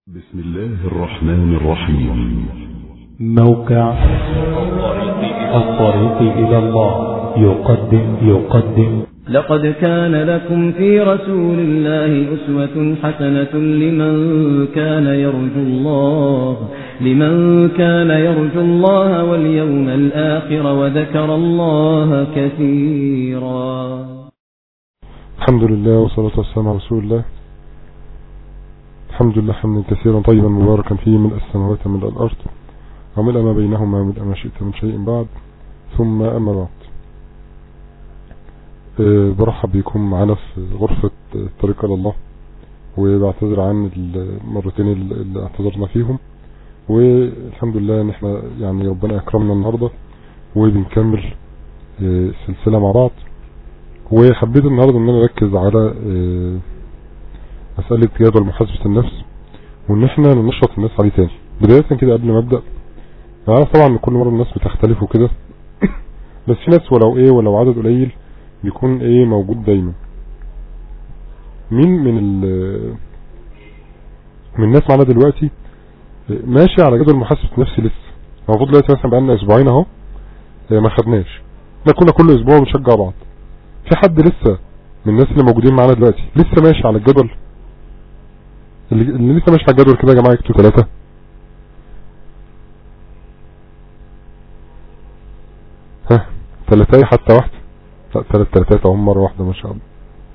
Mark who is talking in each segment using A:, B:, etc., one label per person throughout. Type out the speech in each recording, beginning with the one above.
A: بسم الله الرحمن الرحيم
B: موقع الطريق إلى الله يقدم يقدم
C: لقد كان لكم في رسول الله أسوة حسنة لمن كان يرجو الله لمن كان يرجو الله واليوم الآخر وذكر الله كثيرا
D: الحمد لله والصلاة والسلام على رسول الله الحمد لله حمدا كثيرا طيبا مباركا فيه من السماوات من الأرض وملء ما بينهما وملء ما شئت من شيء بعد ثم أما بعد أه برحب بكم معنا في غرفة الطريق إلى الله وبعتذر عن المرتين اللي اعتذرنا فيهم والحمد لله ان احنا يعني ربنا اكرمنا النهاردة وبنكمل أه السلسلة مع بعض وحبيت النهاردة ان انا اركز على أه مسألة جدول محاسبة النفس وان احنا ننشط الناس عليه تاني بداية كده قبل ما ابدأ انا عارف طبعا ان كل مرة الناس بتختلف وكده بس في ناس ولو ايه ولو عدد قليل بيكون ايه موجود دايما مين من ال من الناس معانا دلوقتي ماشي على جدول محاسبة نفسي لسه المفروض دلوقتي مثلا بقالنا اسبوعين اهو ما خدناش احنا كنا كل اسبوع بنشجع بعض في حد لسه من الناس اللي موجودين معانا دلوقتي لسه ماشي على الجدول اللي, اللي لسه ماشي على الجدول كده يا جماعه يكتبوا ثلاثة ها ثلاثة حتى واحدة لا ثلاث ثلاثات اهم مرة واحدة ما شاء الله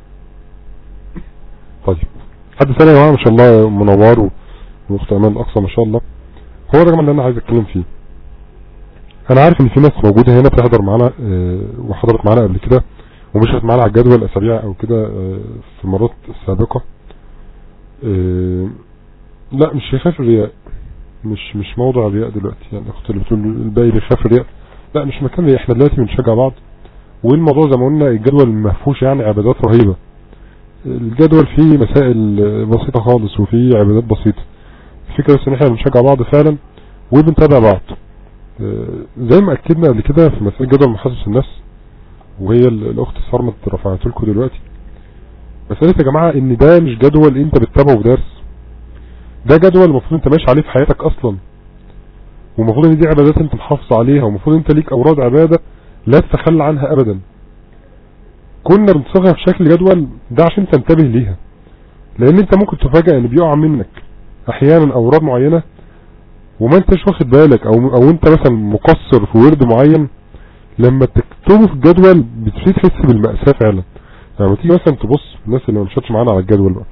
D: طيب حد ثاني يا جماعه ما شاء الله منور واخت امان الاقصى ما شاء الله هو ده اللي انا عايز اتكلم فيه انا عارف ان في ناس موجودة هنا بتحضر معانا اه وحضرت معانا قبل كده ومشيت معانا على الجدول اسابيع او كده اه في المرات السابقة اه لا مش يخاف الرياء مش مش موضوع الرياء دلوقتي يعني اخت اللي بتقول الباقي بيخاف الرياء لا مش مكان رياء احنا دلوقتي بنشجع بعض والموضوع زي ما قلنا الجدول ما فيهوش يعني عبادات رهيبة الجدول فيه مسائل بسيطة خالص وفيه عبادات بسيطة الفكرة بس ان احنا بنشجع بعض فعلا وبنتابع بعض زي ما اكدنا قبل كده في مسألة جدول محاسبة النفس وهي الاخت صرمت رفعت لكم دلوقتي مسألة يا جماعة ان ده مش جدول انت بتتابعه في درس ده جدول المفروض انت ماشي عليه في حياتك اصلا ومفروض ان دي عبادات انت محافظ عليها ومفروض انت ليك اوراد عبادة لا تتخلى عنها ابدا كنا بنصغها في شكل جدول ده عشان تنتبه ليها لان انت ممكن تفاجأ ان بيقع منك احيانا اوراد معينة وما انتش واخد بالك او, أو انت مثلا مقصر في ورد معين لما تكتبه في الجدول بتبتدي تحس بالمأساة فعلا يعني تيجي مثلا تبص الناس اللي ما مشتش معانا على الجدول بقى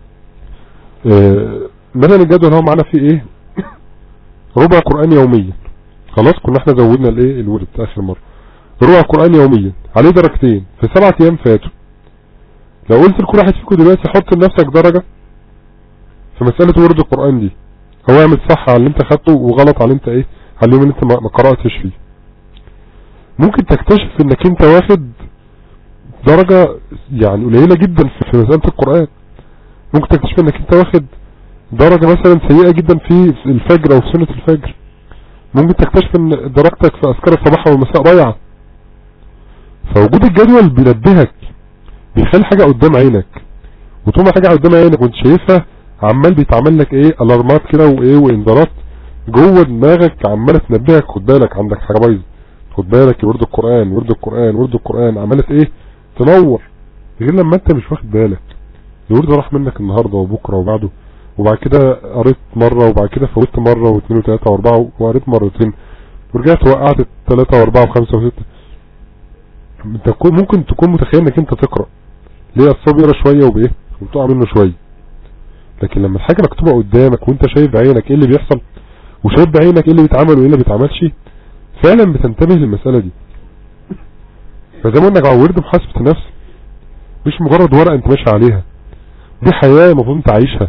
D: اه مثلا الجدول هو معانا فيه ايه ربع قرآن يوميا خلاص كنا احنا زودنا الايه الورد اخر مرة ربع قرآن يوميا عليه درجتين في سبعة ايام فاتوا لو قلت لكل واحد فيكم دلوقتي حط لنفسك درجة في مسألة ورد القرآن دي هو يعمل صح على اللي انت خدته وغلط على اللي انت ايه على اليوم اللي انت ما قرأتش فيه ممكن تكتشف انك انت واخد درجة يعني قليلة جدا في مسألة القرآن ممكن تكتشف انك انت واخد درجة مثلا سيئة جدا في الفجر او في سنة الفجر ممكن تكتشف ان درجتك في اذكار الصباح والمساء ضايعة فوجود الجدول بينبهك بيخلي حاجة قدام عينك وطول ما حاجة قدام عينك وانت شايفها عمال بيتعمل لك ايه الارمات كده وايه وانذارات جوه دماغك عماله تنبهك خد بالك عندك حاجه بايظه خد بالك ورد القران ورد القران ورد القران عماله ايه تنور غير لما انت مش واخد بالك الورد راح منك النهارده وبكره وبعده وبعد كده قريت مره وبعد كده فوتت مره واثنين وثلاثه واربعه وقريت مرتين ورجعت وقعت ثلاثه واربعه وخمسه وسته انت ممكن تكون متخيل انك انت تقرا ليه اصلا بيقرا شويه وبايه وبتقع منه شويه لكن لما الحاجة مكتوبة قدامك وانت شايف بعينك ايه اللي بيحصل وشايف بعينك ايه اللي بيتعمل وايه اللي بيتعملش فعلا بتنتبه للمسألة دي فزي ما قلنا ورد محاسبة النفس مش مجرد ورقة انت ماشي عليها دي حياة المفروض انت عايشها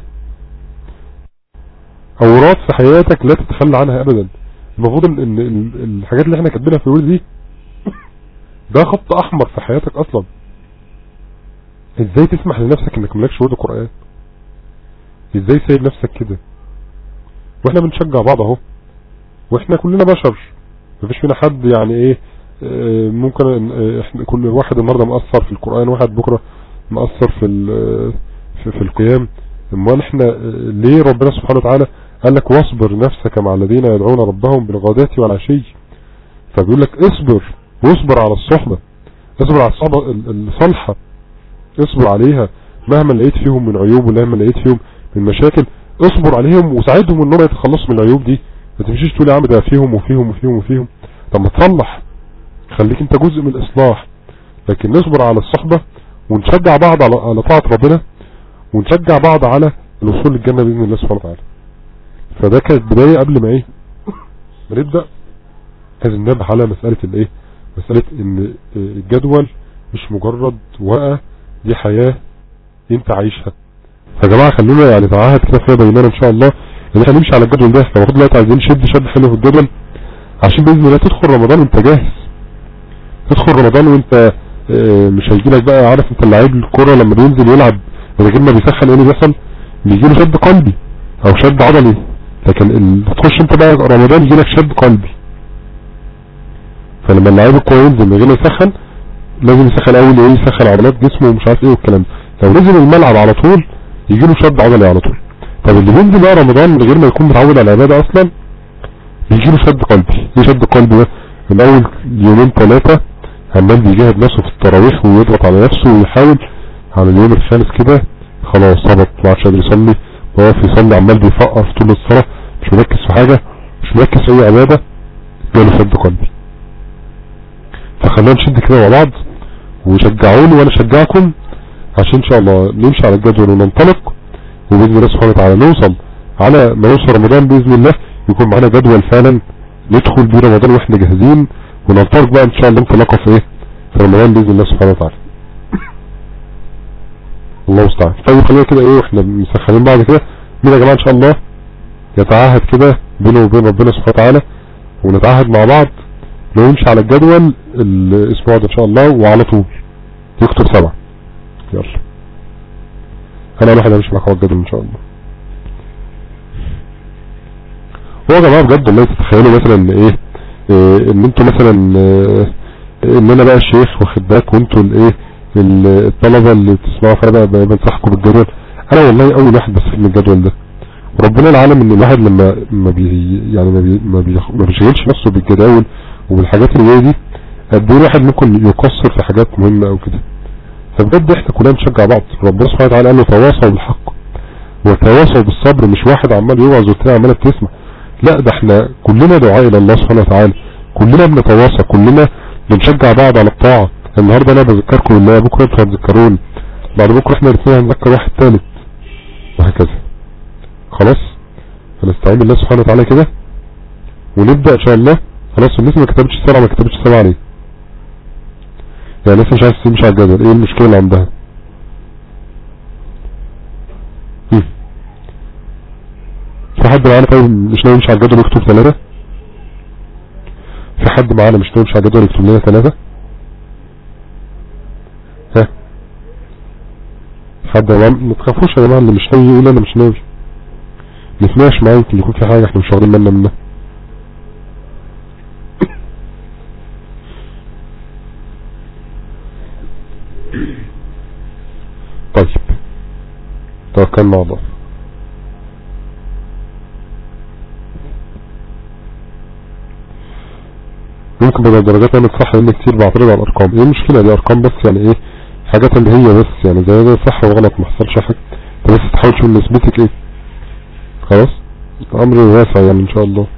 D: اوراد في حياتك لا تتخلى عنها ابدا المفروض ان الحاجات اللي احنا كاتبينها في الورد دي ده خط احمر في حياتك اصلا ازاي تسمح لنفسك انك ملكش ورد قرآن ازاي سايب نفسك كده واحنا بنشجع بعض اهو واحنا كلنا بشر مفيش فينا حد يعني ايه اه ممكن اه احنا كل واحد النهارده مقصر في القرآن واحد بكرة مقصر في في, في القيام امال احنا اه، ليه ربنا سبحانه وتعالى قال لك واصبر نفسك مع الذين يدعون ربهم بالغداة والعشي فبيقول لك اصبر واصبر على الصحبة اصبر على الصحبة ال- الصالحة اصبر عليها مهما لقيت فيهم من عيوب ومهما لقيت فيهم من مشاكل اصبر عليهم وساعدهم انهم يتخلصوا من العيوب دي ما تمشيش تقول يا عم ده فيهم وفيهم وفيهم وفيهم طب ما تصلح خليك انت جزء من الاصلاح لكن نصبر على الصحبة ونشجع بعض على على طاعة ربنا ونشجع بعض على الوصول للجنة بإذن الله سبحانه وتعالى فده كانت بداية قبل ما ايه ما نبدأ لازم ننبه على مسألة الايه مسألة ان الجدول مش مجرد ورقة دي حياة انت عايشها يا جماعة خلونا يعني نتعاهد كده فيها بيننا ان شاء الله ان احنا نمشي على الجدول ده احنا المفروض دلوقتي عايزين نشد شد حلو في الجدول عشان باذن الله تدخل رمضان وانت جاهز تدخل رمضان وانت اه، مش هيجيلك بقى عارف انت اللعيب الكرة لما بينزل يلعب من غير ما بيسخن ايه اللي بيحصل بيجيله شد قلبي او شد عضلي لكن ال- تخش انت بقى رمضان يجيلك شد قلبي فلما اللعيب الكوره ينزل من غير ما يسخن لازم يسخن اول ايه يسخن عضلات جسمه ومش عارف ايه والكلام ده لو نزل الملعب على طول يجي له شد عضلي على طول طب اللي بينزل بقى رمضان من غير ما يكون متعود على العباده اصلا بيجي له شد قلبي ايه شد قلبي ده من اول يومين ثلاثه عمال بيجاهد نفسه في التراويح ويضغط على نفسه ويحاول على اليوم الخامس كده خلاص هبط ما عادش قادر يصلي واقف يصلي عمال بيفقر في طول الصلاه مش مركز في حاجه مش مركز في اي عباده جاله شد قلبي فخلينا نشد كده مع بعض وشجعوني وانا اشجعكم عشان ان شاء الله نمشي على الجدول وننطلق وباذن الله سبحانه وتعالى نوصل على ما يوصل رمضان باذن الله يكون معانا جدول فعلا ندخل بيه رمضان واحنا جاهزين وننطلق بقى ان شاء الله انطلاقه في ايه في رمضان باذن الله سبحانه وتعالى الله المستعان طيب خلينا كده ايه واحنا مسخنين بعض كده مين يا جماعه ان شاء الله يتعاهد كده بينه وبين ربنا سبحانه وتعالى ونتعاهد مع بعض لو يمشي على الجدول الاسبوع ده ان شاء الله وعلى طول يكتب سبعة يلا انا الواحد همشي معاك على الجدول ان شاء الله هو يا جماعه بجد والله تتخيلوا مثلا ان ايه, إيه ان انتوا مثلا إيه ان انا بقى الشيخ واخد بالك وانتوا الايه ال- الطلبه اللي بتسمعوا فانا بقى بقى بنصحكم بالجدول انا والله اول واحد بستفيد من الجدول ده وربنا العالم ان الواحد لما ما بي يعني ما بي ما, بي ما بيشغلش نفسه بالجداول وبالحاجات اللي زي دي قد ايه الواحد ممكن يقصر في حاجات مهمه او كده فبجد احنا كلنا نشجع بعض ربنا سبحانه وتعالى قال له تواصوا بالحق وتواصوا بالصبر مش واحد عمال يوعظ والتاني عماله بتسمع لا ده احنا كلنا دعاء الى الله سبحانه وتعالى كلنا بنتواصى كلنا بنشجع بعض على الطاعة النهاردة انا بذكركم بالله بكرة انتوا هتذكروني بعد بكرة احنا الاثنين هنذكر واحد ثالث وهكذا خلاص فنستعين بالله سبحانه وتعالى كده ونبدأ ان شاء الله خلاص الناس ما كتبتش سبعة ما كتبتش سبعة عليه يعني الناس مش عايز تمشي على الجدول ايه المشكلة اللي عندها هم. في حد معانا طيب مش ناوي يمشي على الجدول يكتب ثلاثة في حد معانا مش ناوي يمشي على الجدول يكتب لنا ثلاثة ها حد يا جماعة ما تخافوش يا جماعة اللي مش ناوي يقول انا مش ناوي نتناقش معاه يمكن يكون في حاجة احنا مش واخدين بالنا منها طيب توكل مع الله ممكن بدل درجات انا صح لان كتير بعترض على الارقام ايه المشكلة دي ارقام بس يعني ايه حاجات اللي هي بس يعني زي ده صح وغلط ما حصلش حاجة انت بس تحاول تشوف نسبتك ايه خلاص امر واسع يعني ان شاء الله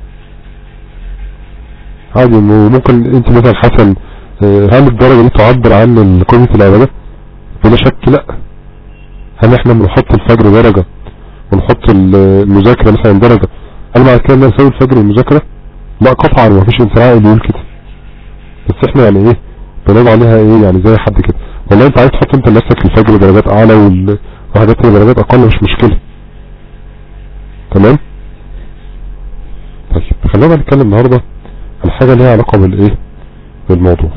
D: عادي انه ممكن انت مثلا حسن آه، هل الدرجة دي تعبر عن قيمة العبادة بلا شك لا هل احنا بنحط الفجر درجة ونحط ال- المذاكرة مثلا درجة هل معنى كده ان انا اسوي الفجر والمذاكرة لا قطعا ما فيش انسان عاقل يقول كده بس احنا يعني ايه بنضع عليها ايه يعني زي حد كده والله انت عايز تحط انت لنفسك الفجر درجات اعلى وال- وحاجات تانية درجات اقل مش مشكلة تمام طيب خلينا بقى نتكلم النهاردة عن حاجة ليها علاقة بالايه بالموضوع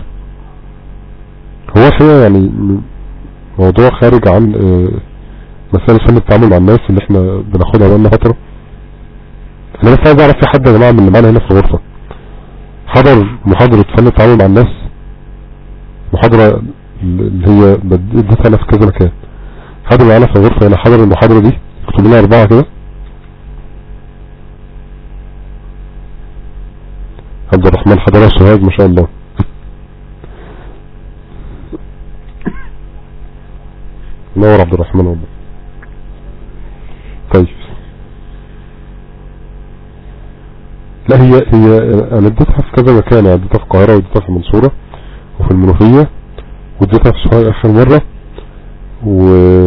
D: هو الحقيقة يعني م- موضوع خارج عن آه، مسألة فن التعامل مع الناس اللي احنا بناخدها بقالنا فترة انا بس عايز اعرف في حد يا جماعة من اللي معانا هنا في الغرفة حضر محاضرة فن التعامل مع الناس محاضرة اللي هي بد- اديتها انا في كذا مكان حد معانا في الغرفة هنا حضر المحاضرة دي اكتب لنا اربعة كده عبد الرحمن حضرة سوهاج ما شاء الله نور عبد الرحمن والله طيب لا هي هي انا اديتها في كذا مكان يعني اديتها في القاهرة واديتها في المنصورة وفي المنوفية واديتها في سوهاج اخر مرة و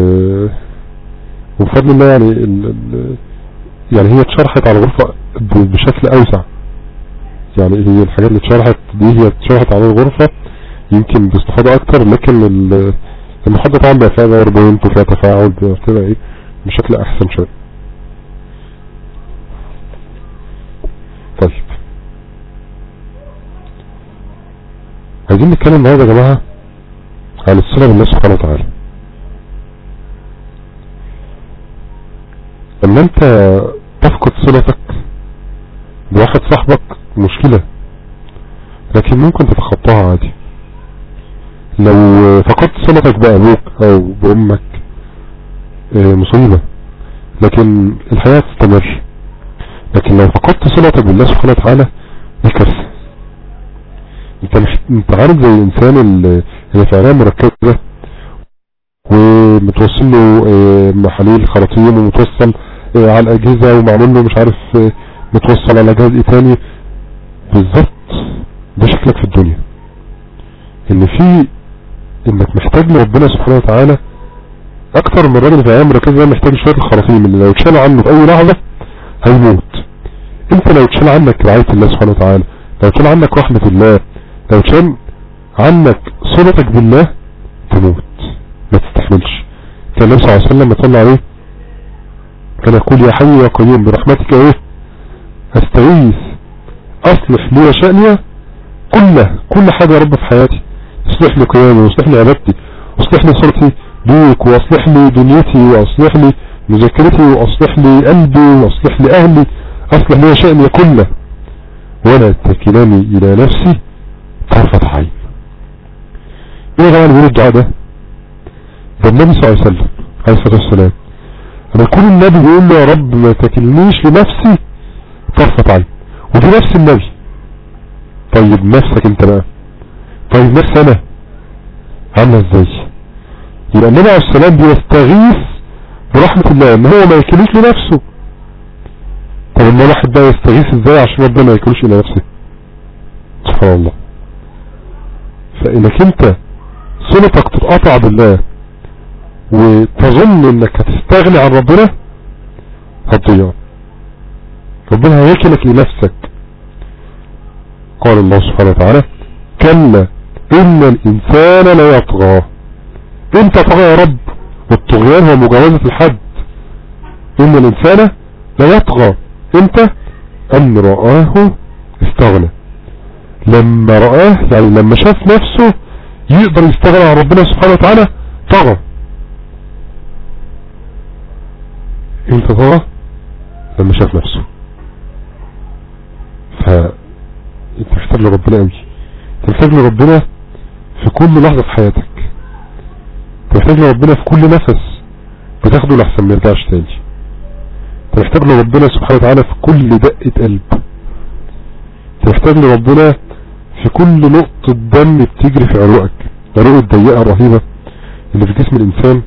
D: وبفضل الله يعني ال... ال... يعني هي اتشرحت على الغرفة ب... بشكل اوسع يعني هي الحاجات اللي اتشرحت دي هي اتشرحت على الغرفة يمكن باستفاضة اكتر لكن ال... المحاضرة طبعا بقى فيها باوربوينت وفيها تفاعل بتبقى ايه بشكل احسن شوية طيب عايزين نتكلم النهارده يا جماعة عن الصلة بالله سبحانه وتعالى لما انت تفقد صلتك بواحد صاحبك مشكلة لكن ممكن تتخطاها عادي لو فقدت صلتك بأبوك او بأمك اه مصيبة لكن الحياة تستمر لكن لو فقدت صلتك بالله سبحانه وتعالى دي كارثة انت مش انت عارف زي الانسان اللي في عناية مركزة ومتوصل له اه محاليل خراطيم ومتوصل اه على الاجهزة ومعمول له مش عارف متوصل على جهاز ايه تاني بالظبط ده شكلك في الدنيا ان في انك محتاج لربنا سبحانه وتعالى اكتر من الراجل في ايام مركزة ده محتاج شوية الخراطيم اللي لو اتشال عنه في اي لحظة هيموت انت لو اتشال عنك رعاية الله سبحانه وتعالى لو اتشال عنك رحمة الله لو اتشال عنك صلتك بالله تموت ما تستحملش كان النبي صلى الله عليه وسلم صلى عليه كان يقول يا حي يا قيوم برحمتك ايه استغيث اصلح لي شأني كله كل حاجة يا رب في حياتي اصلح لي قيامي واصلح لي عبادتي واصلح لي صلتي بيك واصلح لي دنيتي واصلح لي مذاكرتي واصلح لي قلبي واصلح لي اهلي اصلح لي شأني كله ولا تكلني الى نفسي طرفة عين ايه يا جماعه اللي بيقول الدعاء ده ده النبي صلى الله عليه وسلم عليه الصلاه والسلام انا كل النبي بيقول له يا رب ما تكلنيش لنفسي طرفة عين ودي نفس النبي طيب نفسك انت بقى طيب نفس انا عامله ازاي يبقى النبي عليه السلام بيستغيث برحمة الله ان هو ما يكلوش لنفسه طب اما الواحد بقى يستغيث ازاي عشان ربنا ما يكلوش الى نفسه سبحان الله فانك انت صلتك تتقطع بالله وتظن انك هتستغني عن ربنا هتضيع ربنا هيكلك لنفسك قال الله سبحانه وتعالى كلا ان الانسان لا يطغى انت طغى يا رب والطغيان هو مجاوزة الحد ان الانسان لا يطغى انت ان رآه استغنى لما رآه يعني لما شاف نفسه يقدر يستغنى عن ربنا سبحانه وتعالى طغى انت طغى لما شاف نفسه ف انت محتاج لربنا قوي انت محتاج لربنا في كل لحظة في حياتك انت محتاج لربنا في كل نفس بتاخده لحسن ما يرجعش تاني انت محتاج لربنا سبحانه وتعالى في كل دقة قلب انت محتاج لربنا في كل نقطة دم بتجري في عروقك العروق الضيقة الرهيبة اللي في جسم الانسان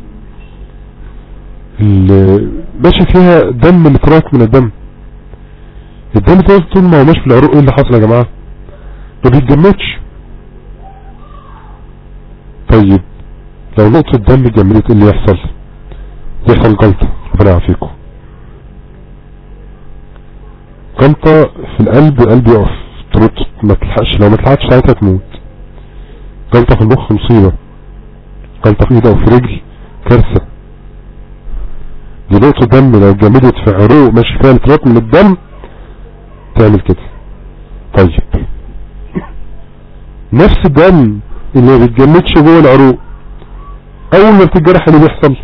D: اللي ماشي فيها دم اللي طلعت من الدم الدم ده طول ما هو ماشي في العروق ايه اللي حصل يا جماعة ما بيتجمدش طيب لو نقطة دم اتجمدت ايه اللي يحصل يحصل جلطة ربنا يعافيكم جلطة في القلب القلب يقف ترد ما تلحقش لو ما تلحقش ساعتها تموت جلطة في المخ مصيبة جلطة في ايد او في رجل كارثة دي نقطة دم لو اتجمدت في عروق ماشي فيها لترات من الدم تعمل كده طيب نفس الدم اللي ما بيتجمدش جوه العروق اول ما بتتجرح اللي بيحصل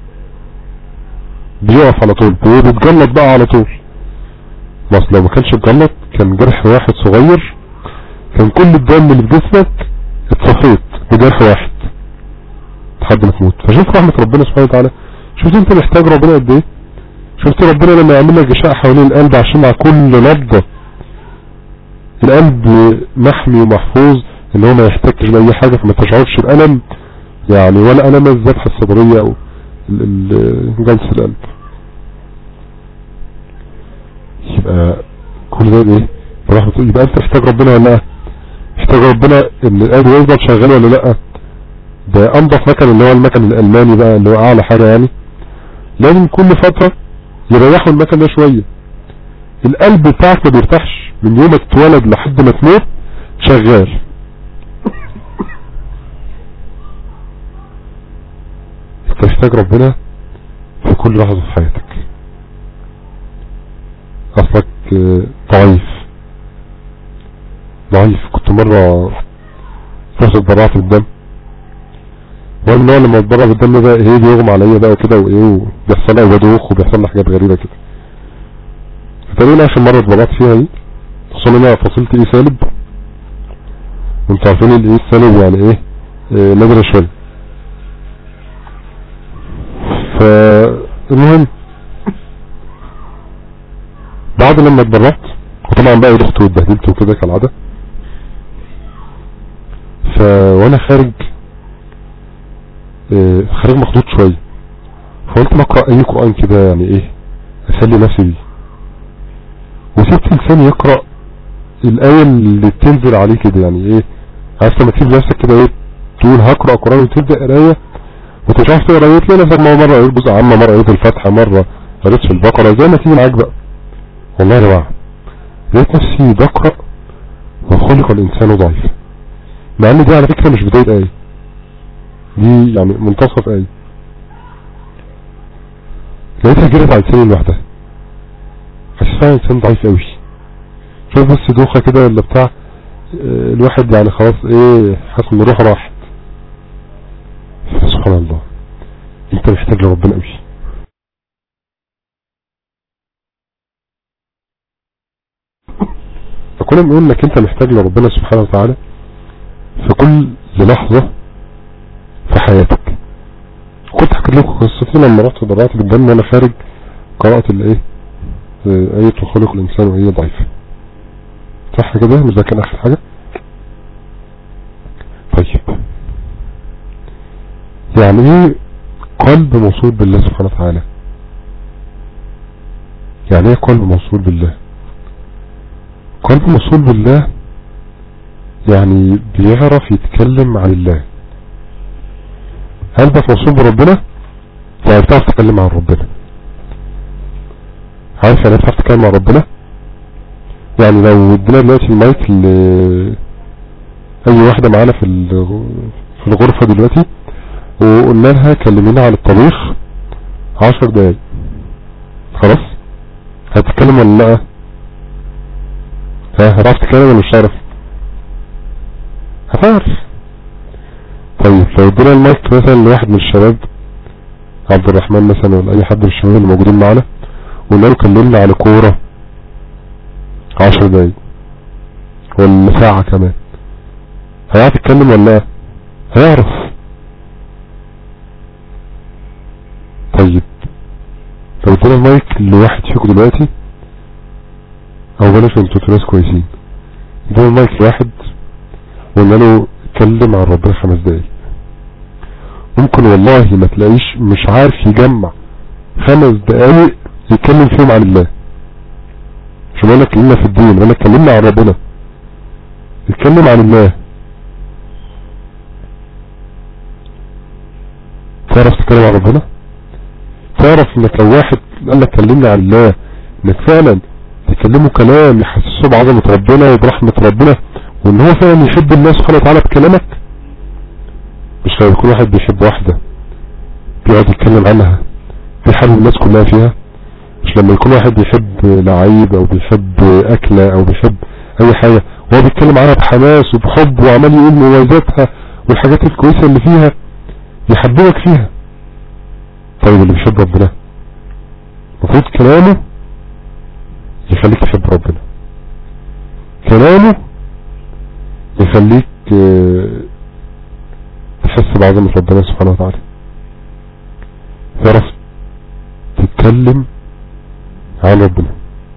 D: بيقف على طول بيتجلط بقى على طول بس لو ما كانش اتجلط كان جرح واحد صغير كان كل الدم اللي في جسمك اتصفيت بجرح واحد لحد ما تموت فشوف رحمة ربنا سبحانه وتعالى شوف انت محتاج ربنا قد ايه شفت ربنا لما يعمل لك غشاء حوالين القلب عشان مع كل نبضة القلب محمي ومحفوظ ان هو ما يحتكش بأي حاجة فما تشعرش بألم يعني ولا ألم الذبحة الصدرية او ال- ال- جلس القلب يبقى كل ده ايه برحمة الله. يبقى انت محتاج ربنا ولا لا محتاج ربنا ان القلب يفضل شغال ولا لا ده انضف مكن اللي هو المكن الالماني بقى اللي هو اعلى حاجة يعني لازم كل فترة يريحوا المكن ده شوية القلب بتاعك ما بيرتاحش من يوم ما تتولد لحد ما تموت شغال انت محتاج ربنا في كل لحظة في حياتك اصلك آه، ضعيف ضعيف كنت مرة رحت اتبرعت بالدم وانا من هو لما اتبرع بالدم بقى ايه بيغمى عليا بقى كده وايه وبيحصل لي بدوخ وبيحصل لي حاجات غريبة كده فتقريبا اخر مرة اتبرعت فيها دي خصوصا ان انا فصلت ايه سالب وانتوا عارفين الايه السالب يعني ايه آه، نادرة شوية فالمهم بعد لما اتبرعت وطبعا بقى ضغط واتبهدلت وكده كالعادة ف وانا خارج آه، خارج مخضوض شوية فقلت ما اقرأ اي قرآن كده يعني ايه اسلي نفسي بيه وسبت لساني يقرأ الآية اللي بتنزل عليه كده يعني ايه عارف لما تسيب نفسك كده ايه تقول هقرأ قرآن وتبدأ قراية وانت مش عارف تقرا ايه تلاقي نفسك ما هو مرة قريت جزء عامة مرة قريت الفاتحة مرة قريت في البقرة زي ما تيجي معاك بقى والله يا جماعة لقيت نفسي بقرأ وخلق الإنسان ضعيف مع ان دي على فكرة مش بداية آية دي يعني منتصف آية لقيتها جرت على لساني لوحدها حاسس فيها إنسان ضعيف قوي شوف بس دوخة كده ولا بتاع آه، الواحد يعني خلاص ايه حاسس ان روحه راحت سبحان الله انت محتاج لربنا قوي فكنا بنقول انك انت محتاج لربنا سبحانه وتعالى في كل لحظة في حياتك كنت حكيت لكم قصتي لما رحت ضرعت بالدم وانا خارج قرأت الايه آه، آية وخلق الإنسان وهي ضعيفة صح كده مش ده كان آخر حاجة طيب يعني ايه قلب موصول بالله سبحانه وتعالى يعني ايه قلب موصول بالله قلب موصول بالله يعني بيعرف يتكلم عن الله قلبك موصول بربنا يعني بتعرف تتكلم عن ربنا عارف يعني إيه بتعرف تتكلم عن ربنا يعني لو ادينا دلوقتي المايك ل اي واحدة معانا في ال- في الغرفة دلوقتي وقلنا لها كلمينا عن الطبيخ عشر دقايق خلاص هتتكلم ولا لا ها هتعرف تتكلم ولا مش هتعرف هتعرف طيب لو ادينا المايك مثلا لواحد من الشباب عبد الرحمن مثلا ولا اي حد من الشباب اللي موجودين معانا وقلنا له كلمنا عن كورة عشر دقايق ولا ساعة كمان هيعرف يتكلم ولا لا هيعرف طيب لو ادينا المايك لواحد فيكم دلوقتي او بلاش انتوا ناس كويسين ادينا المايك لواحد وقلنا له اتكلم عن ربنا خمس دقايق ممكن والله ما تلاقيش مش عارف يجمع خمس دقايق يتكلم فيهم عن الله مش بقول لك كلمة في الدين بقول لك كلمنا عن ربنا اتكلم عن الله تعرف تتكلم عن ربنا تعرف انك لو واحد قال لك كلمنا عن الله انك فعلا تكلمه كلام يحسسه بعظمة ربنا وبرحمة ربنا وان هو فعلا يحب الله سبحانه وتعالى بكلامك مش لو يكون واحد بيحب واحدة بيقعد يتكلم عنها بيحب الناس كلها فيها مش لما يكون واحد بيحب لعيب او بيحب اكلة او بيحب اي حاجة وهو بيتكلم عنها بحماس وبحب وعمال يقول مميزاتها والحاجات الكويسة اللي فيها يحببك فيها طيب اللي بيحب ربنا المفروض كلامه يخليك تحب ربنا كلامه يخليك آه، تحس بعظمة ربنا سبحانه وتعالى تعرف تتكلم عن ربنا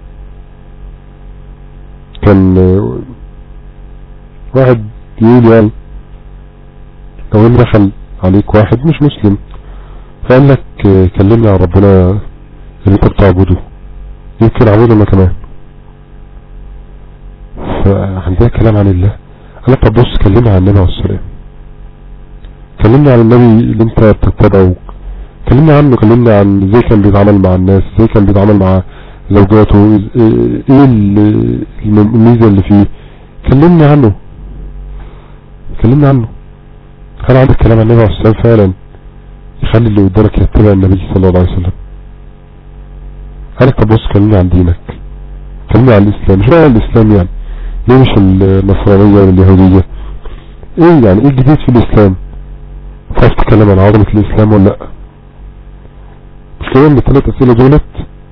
D: كان آه، واحد يقول يعني لو ان دخل عليك واحد مش مسلم فقال لك آه، كلمني عن ربنا اللي انت بتعبده يمكن اعبده انا كمان فعندها كلام عن الله قال لك طب بص كلمني عن النبي عليه السلام كلمني عن النبي اللي انت بتتبعه كلمني عنه كلمني عن ازاي كان بيتعامل مع الناس ازاي كان بيتعامل مع زوجاته ايه ال- الميزة اللي فيه كلمني عنه كلمني عنه هل عندك كلام عن النبي عليه السلام فعلا يخلي اللي قدامك يتبع النبي صلى الله عليه وسلم قالك طب بص كلمني عن دينك كلمني عن الاسلام مش بقى الاسلام يعني ليه مش النصرانية ولا اليهودية ايه يعني ايه الجديد في الاسلام تعرف تتكلم عن عظمة الاسلام ولا لا مش كده ان الثلاث اسئلة دولت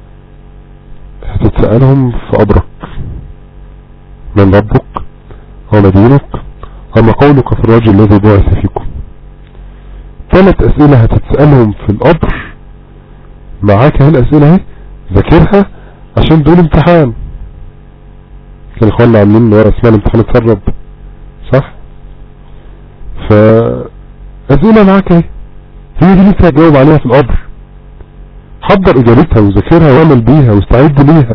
D: هتتسألهم في قبرك من ربك وما دينك وما قولك في الرجل الذي بعث فيكم ثلاث اسئلة هتتسألهم في القبر معاك اهي الاسئلة اهي ذاكرها عشان دول امتحان كان اخواننا عاملين ورا اسمها الامتحان اتسرب صح ف اسئلة معاك اهي هي دي اللي انت هتجاوب عليها في القبر حضر اجابتها وذاكرها واعمل بيها واستعد ليها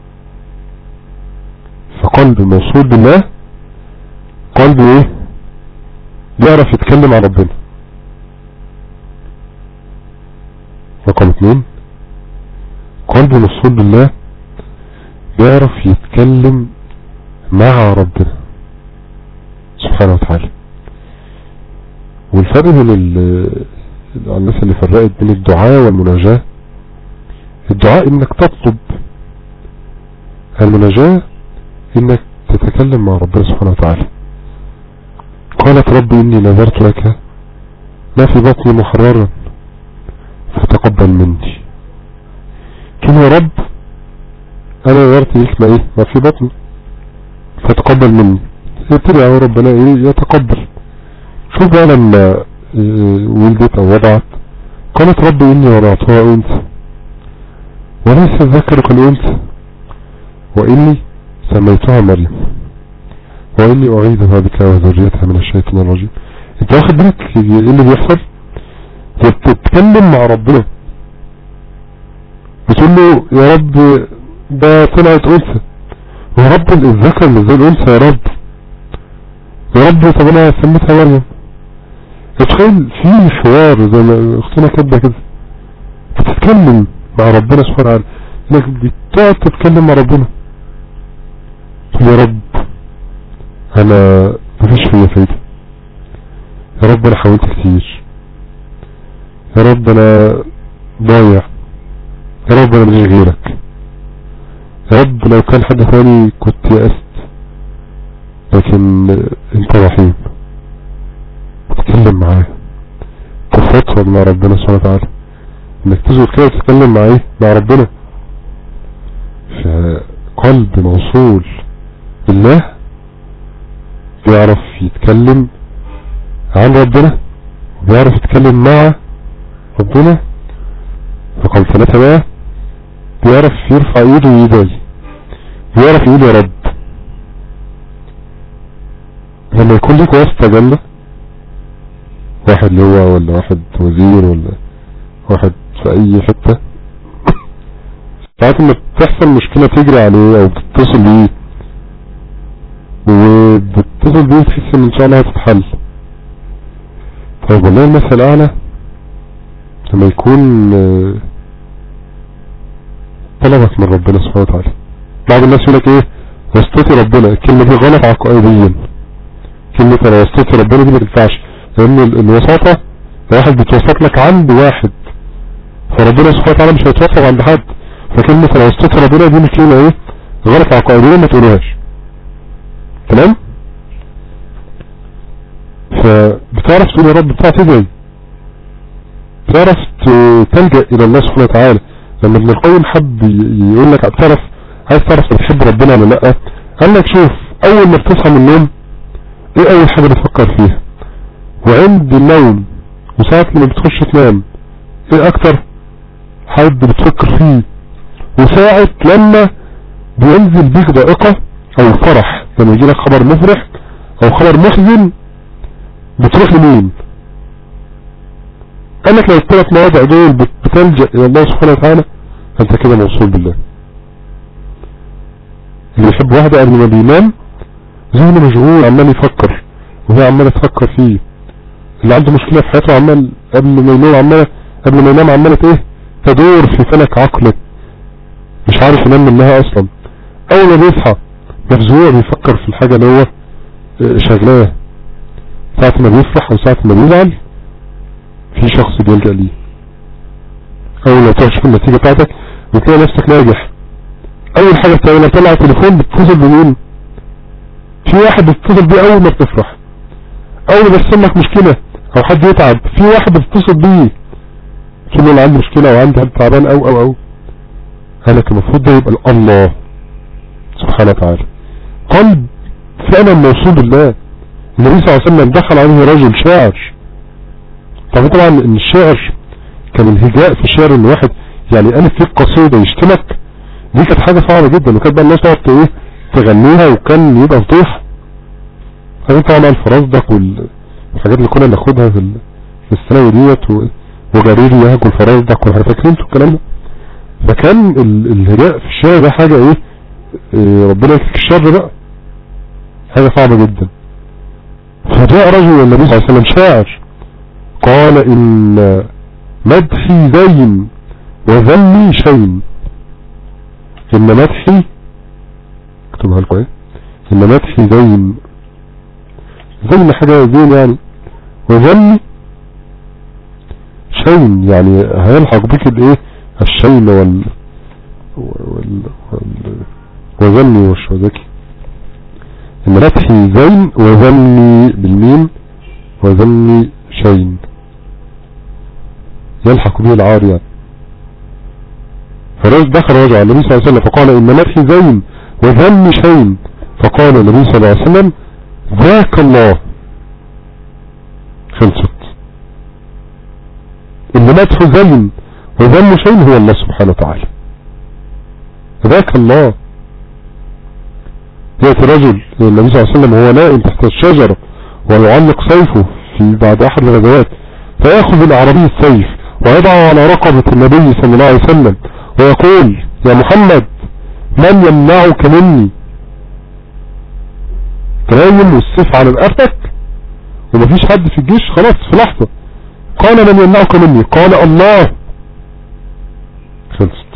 D: فقلب موصول بالله قلب ايه بيعرف يتكلم عن ربنا رقم اتنين قلب موصول بالله بيعرف يتكلم مع ربنا سبحانه وتعالى والفرق بين ال- الناس اللي فرقت بين الدعاء والمناجاة الدعاء انك تطلب المناجاة انك تتكلم مع ربنا سبحانه وتعالى قالت ربي اني نذرت لك ما في بطني محررا فتقبل مني قلت له يا رب انا نذرت ليك ما ايه ما في بطني فتقبل مني يبتدي يا ربنا ايه يتقبل شوف بقى لما آه، ولدت او وضعت قالت ربي اني وضعتها انثى وليس الذكر كالانثى واني سميتها مريم واني اعيذها بك وذريتها من الشيطان الرجيم انت واخد بالك ايه اللي بيحصل هي بتتكلم مع ربنا بتقول له يا رب ده طلعت انثى يا رب الذكر مش زي الانثى يا رب يا رب طب انا سميتها مريم تخيل في حوار زي ما اختنا كاتبه كده بتتكلم مع ربنا سبحانه وتعالى انك بتقعد تتكلم مع ربنا تقول يا رب انا مفيش فيا فايدة يا رب انا حاولت كتير يا رب انا ضايع يا رب انا ماليش غيرك يا رب لو كان حد ثاني كنت يأست لكن انت رحيم تتكلم معاه تفضفض مع ربنا سبحانه وتعالى انك تزور كده تتكلم مع ايه مع ربنا فقلب موصول بالله بيعرف يتكلم عن ربنا وبيعرف يتكلم مع ربنا رقم ثلاثة بقى بيعرف يرفع ايده ويدعي بيعرف يقول يا رب لما يكون لك واسطة جنة واحد لواء ولا واحد وزير ولا واحد في اي حتة ساعات لما بتحصل مشكلة تجري عليه او بتتصل بيه وبتتصل بيه تحس ان ان شاء الله هتتحل طيب والله المثل الاعلى لما يكون آه، طلبك من ربنا سبحانه وتعالى بعض الناس يقول لك ايه واسطتي ربنا الكلمة دي غلط عقائديا كلمة انا واسطتي ربنا دي ما تنفعش لان ال- الوساطة واحد بيتوسط لك عند واحد فربنا سبحانه وتعالى مش هيتوسط عند حد فكلمة انا واسطتي ربنا دي مش كلمة ايه غلط عقائديا ما تقولوهاش تمام فبتعرف تقول يا رب بتعرف تدعي بتعرف ت- تلجأ الى الله سبحانه وتعالى لما ابن القيم حب ي- يقول لك بتعرف عايز تعرف بتحب ربنا ولا لا قال لك شوف اول ما بتصحى من النوم ايه اول حاجة بتفكر فيها وعند النوم وساعة لما بتخش تنام ايه اكتر حد بتفكر فيه وساعة لما بينزل بيك ضائقة او فرح لما يجي لك خبر مفرح او خبر محزن بتروح لمين قال لك لو الثلاث مواضع دول بت- بتلجأ الى الله سبحانه وتعالى انت كده موصول بالله اللي يحب واحدة قبل ما بينام ذهنه مشغول عمال يفكر وهي عمالة تفكر فيه اللي عنده مشكلة في حياته عمال قبل ما ينام عمالة قبل ما ينام عمالة ايه تدور في فلك عقله مش عارف ينام منها اصلا اول ما بيصحى مفزوع بيفكر في الحاجة اللي هو اه، شغلاه ساعة ما بيفرح او ساعة ما بيزعل في شخص بيلجأ ليه اول ما تروح تشوف النتيجة بتاعتك بتلاقي نفسك ناجح اول حاجة بتعملها طلع تليفون بتتصل بمين في واحد بتتصل بيه اول ما بتفرح اول ما بيحصل لك مشكلة او حد يتعب في واحد بتتصل بيه تقول له انا عندي مشكلة او عندي حد تعبان او او او قالك المفروض ده يبقى الله سبحانه وتعالى قلب فعلا موصول بالله النبي صلى الله عليه وسلم دخل عليه رجل شاعر طبعا طبعا ان الشعر كان الهجاء في الشعر ان واحد يعني ألف فيك قصيدة يشتمك دي كانت حاجة صعبة جدا وكانت بقى الناس تقعد ايه تغنيها وكان يبقى فضيحة هذه طبعا الفرزدق وال- والحاجات اللي كنا ناخدها في ال- في الثانوي ديت و- وجرير يهج الفرزدق والحاجات فاكرين انتوا الكلام ده فكان ال- الهجاء في الشعر ده حاجة ايه, إيه ربنا يكفيك الشر بقى حاجة صعبة جدا فجاء رجل النبي صلى الله عليه وسلم شاعر قال ان مدحي زين وذمي شين ان مدحي اكتبها لكم ايه ان مدحي زين زين حاجة زين يعني وذمي شين يعني هيلحق بك الايه الشين وال وال, وال... وذمي والشوذكي ان مدحي زين وذمي بالميم وذمي شين يلحق به العار يعني فرجل دخل رجع على النبي صلى الله عليه وسلم فقال إن مدحي زين وذم شين فقال النبي صلى الله عليه وسلم ذاك الله خلصت إن مدح زين وذم شين هو الله سبحانه وتعالى ذاك الله يأتي رجل النبي صلى الله عليه وسلم وهو نائم تحت الشجرة ويعلق سيفه في بعد أحد الغزوات فيأخذ العربي السيف ويضعه على رقبة النبي صلى الله عليه وسلم ويقول يا محمد من يمنعك مني تنايم والسيف على رقبتك ومفيش حد في الجيش خلاص في لحظة قال من يمنعك مني قال الله خلصت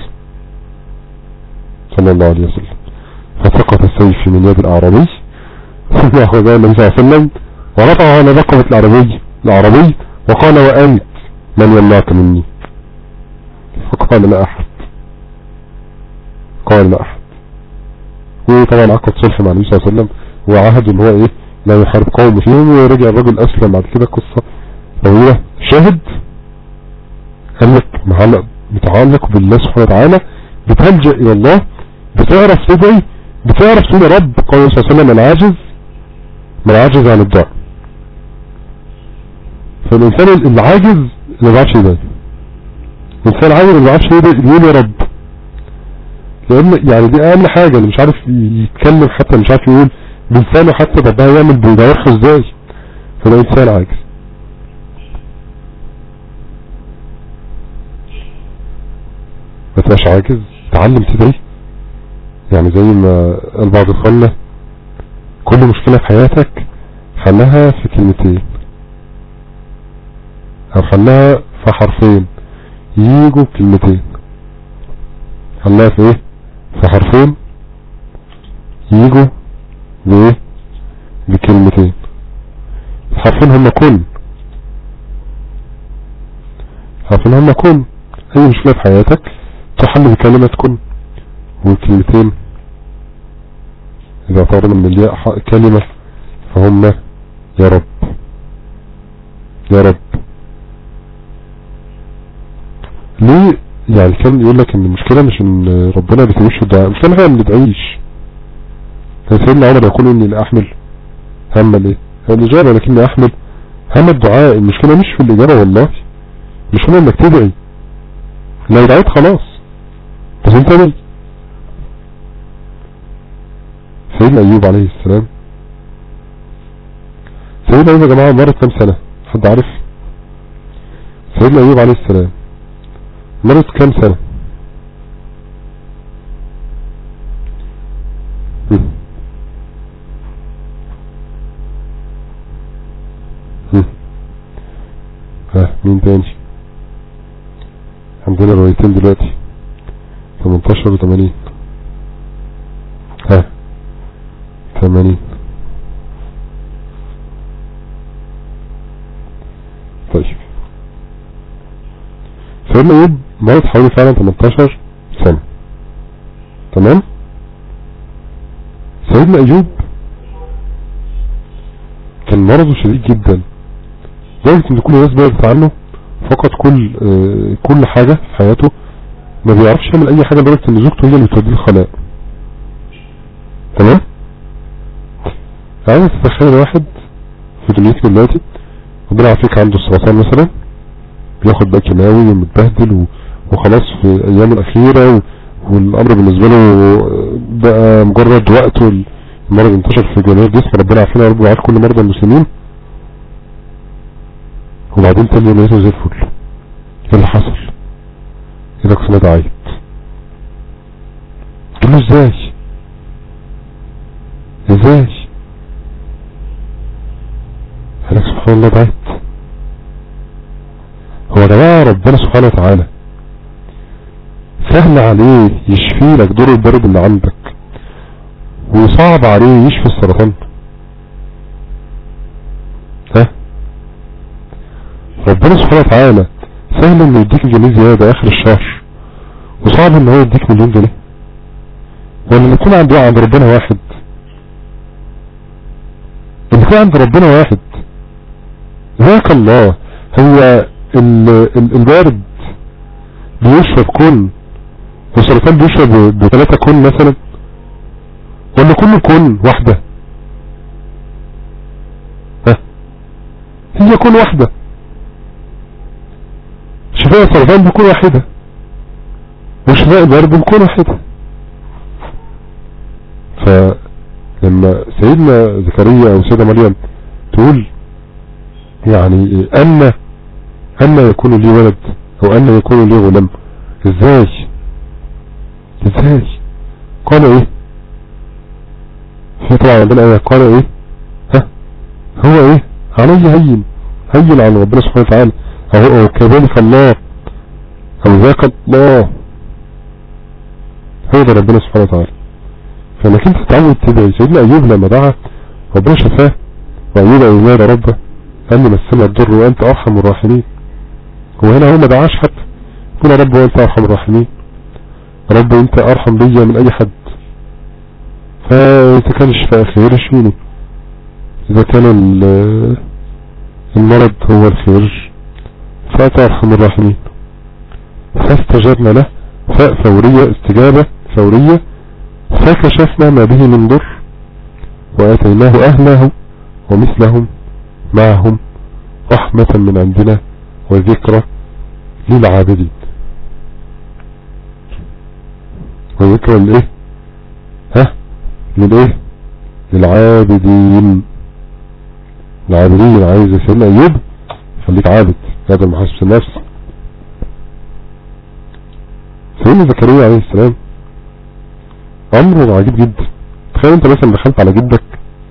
D: صلى الله عليه وسلم فسقط السيف من يد الأعرابي ثم أخذها النبي صلى الله عليه وسلم ورفعه على رقبة العربي العربي وقال وأنت من يمنعك مني فقال لا أحد قال لا أحد وطبعا عقد صلح مع النبي صلى الله عليه وسلم وعهد ان هو ايه لا يحارب قوم فيهم ورجع الرجل اسلم بعد كده قصة طويلة شاهد قال لك معلق متعلق بالله سبحانه وتعالى بتلجأ الى الله بتعرف تدعي بتعرف تقول يا رب قال صلى الله عليه وسلم العاجز من عاجز عن الدعاء فالإنسان العاجز اللي ما بيعرفش يدعي الإنسان العاجز اللي ما بيعرفش يدعي يقول يا رب لأن يعني دي أقل حاجة اللي مش عارف يتكلم حتى مش عارف يقول بلسانه حتى طب ده هيعمل بجوارحه ازاي فده إنسان عاجز ما تبقاش عاجز تعلم تدعي يعني زي ما قال بعض اخواننا كل مشكلة في حياتك حلها في كلمتين او حلها في حرفين يجوا كلمتين حلها في ايه في حرفين يجوا بايه بكلمتين الحرفين هم كن الحرفين هم كن اي مشكلة في حياتك تحل بكلمة كن وكلمتين اذا اعتبرنا من الياء كلمة فهم يا رب يا رب ليه يعني كان يقول لك ان المشكلة مش ان ربنا بيتوش الدعاء المشكلة احنا ما بندعيش كان سيدنا عمر يقول اني لا احمل هم الايه الاجابة لكني احمل هم الدعاء المشكلة مش في الاجابة والله المشكلة انك تدعي لو دعيت خلاص بس انت مين سيدنا ايوب عليه السلام سيدنا ايوب يا جماعة مرت كام سنة حد عارف سيدنا ايوب عليه السلام مرت كام سنة هم. هم. ها مين تاني عندنا روايتين دلوقتي 18 و 80 ها 80 طيب سيدنا ايوب مرض حوالي فعلا 18 سنة تمام سيدنا ايوب كان مرضه شديد جدا لدرجة ان كل الناس بعدت عنه فقط كل آه كل حاجة في حياته ما بيعرفش يعمل اي حاجة لدرجة ان زوجته هي اللي بتوديه الخلاء تمام عايز تتخيل واحد في دنيتك دلوقتي ربنا يعافيك عنده السرطان مثلا بياخد بقى كيماوي ومتبهدل و- وخلاص في ايامه الاخيرة و- والامر بالنسبة له بقى مجرد وقت والمرض انتشر في جميع الجسم ربنا يعافينا يا رب ويعافي كل مرضى المسلمين وبعدين تاني يوم لقيته زي الفل ايه اللي حصل؟ اذا كنت دعيت قلت له ازاي؟ ازاي؟ قال لك سبحان الله دعيت هو يا جماعة ربنا سبحانه وتعالى سهل عليه يشفي لك دور البرد اللي عندك وصعب عليه يشفي السرطان ها ربنا سبحانه وتعالى سهل انه يديك جنيه زيادة اخر الشهر وصعب ان هو يديك مليون جنيه ولا يكون عند عند ربنا واحد ان يكون عند ربنا واحد ذاك الله هو ال- ال- البارد بيشرب كون والسرطان بيشرب بثلاثة كون مثلا ولا كل كون واحدة ها هي كون واحدة شفاء السرطان بيكون واحدة وشفاء البرد بيكون واحدة فلما سيدنا زكريا او سيدة مريم تقول يعني أن أن يكون لي ولد أو أن يكون لي غلام إزاي إزاي قال إيه في طبعا عندنا آية قال إيه ها هو إيه علي هين هين على ربنا سبحانه وتعالى أو أو كذلك الله أو ذاك الله هو ده ربنا سبحانه وتعالى فانك انت تتعود تدعي سيدنا ايوب لما دعا ربنا شفاه وايوب ايوب يا رب قال لي مسنا الضر وانت ارحم الراحمين هو هنا هو ما دعاش حتى يقول يا رب وانت ارحم الراحمين يا رب انت ارحم بيا من اي حد فاذا كان الشفاء خير اشفيني اذا كان ال- المرض هو الخير فانت ارحم الراحمين فاستجبنا له فاء فورية استجابة فورية فكشفنا ما به من ضر وآتيناه أهله ومثلهم معهم رحمة من عندنا وذكرى للعابدين وذكرى لإيه ها للإيه للعابدين العابدين عايز سيدنا أيوب خليك عابد هذا المحاسب النفس سيدنا زكريا عليه السلام امره عجيب جدا تخيل انت مثلا دخلت على جدك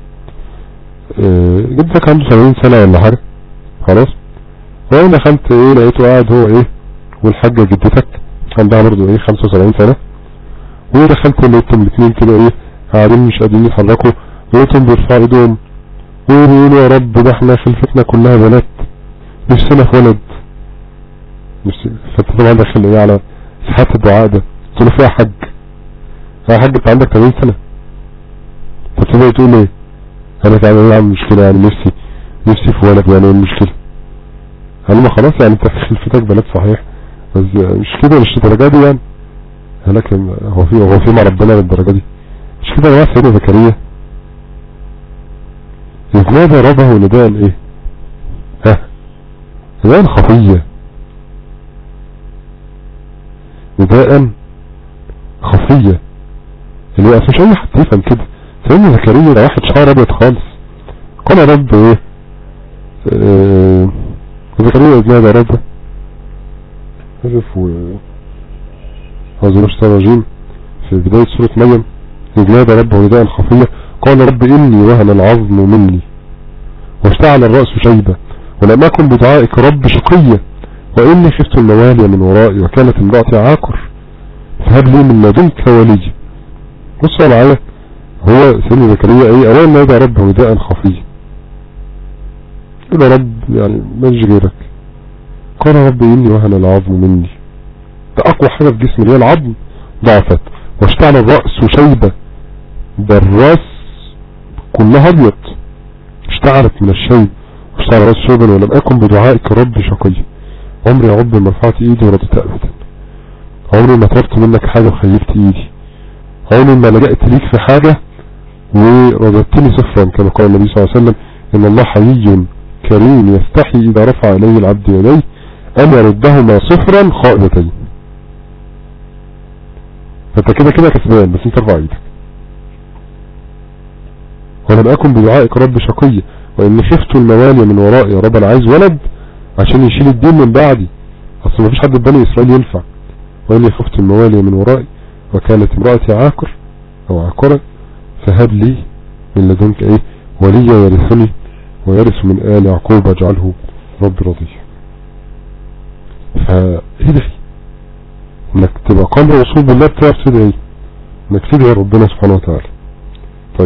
D: اه جدك عنده 70 سنة ولا حاجة خلاص وانا دخلت ايه لقيته قاعد هو ايه والحاجة جدتك عندها برضه ايه 75 سنة ودخلت لقيتهم الاثنين كده ايه قاعدين مش قادرين يتحركوا لقيتهم بيرفعوا ايدهم ويقولوا يا رب ده احنا خلفتنا كلها بنات نفسنا في ولد نفسي فانت طبعا داخل ايه على ساحات الدعاء ده قلت له فيها حج يا حاج انت عندك 80 سنة فتبقى تقول ايه انا تعالى ايه عم مشكلة يعني نفسي نفسي في ولد يعني ايه المشكلة قال ما خلاص يعني انت خلفتك بنات صحيح بس مش كده مش الدرجة دي يعني لكن هو في هو في مع ربنا للدرجة دي مش كده يا جماعة سيدنا زكريا إذ نادى ربه نداء الايه ها نداء خفية نداء خفية اللي هو مش اي حد يفهم كده سيدنا زكريا ده واحد شعر ابيض خالص قال يا رب ايه آه، زكريا ابن يا رب هزف و هذا الشيطان الرجيم في بداية سورة مريم إذ نادى ربه نداء خفية قال رب إني وهن العظم مني واشتعل الرأس شيبة ولم أكن بدعائك رب شقية وإني خفت الموالي من ورائي وكانت امرأتي عاقر فهب لي من لدنك ولي بصوا معايا هو سيدنا زكريا ايه اولا نادى ربه نداء خفيا يقول يا رب يعني ماليش غيرك قال رب إني وهن العظم مني ده أقوى حاجة في جسمي اللي هي العظم ضعفت واشتعل الرأس شيبة ده الراس كلها أبيض اشتعلت من الشيب واشتعل الرأس شيبا ولم أكن بدعائك رب شقي عمري يا رب ما رفعت إيدي وردت أبدا عمري ما طلبت منك حاجة وخيبت إيدي عمري ما لجأت ليك في حاجة ورددتني صفرا كما قال النبي صلى الله عليه وسلم إن الله حيي كريم يستحي إذا رفع إليه العبد يديه أن يردهما صفرا خائبتين فانت كده كده كسبان بس انت ارفع ايدك ولم اكن بدعائك رب شقي واني خفت الموالي من ورائي يا رب انا عايز ولد عشان يشيل الدين من بعدي اصل مفيش حد في بني اسرائيل ينفع واني خفت الموالي من ورائي وكانت امرأتي عاقر او عاقرة فهب لي من لدنك ايه وليا يرثني ويرث من آل يعقوب اجعله رب رضي فادعي انك تبقى قلب رسول بالله بتعرف تدعي انك تدعي ربنا سبحانه وتعالى طيب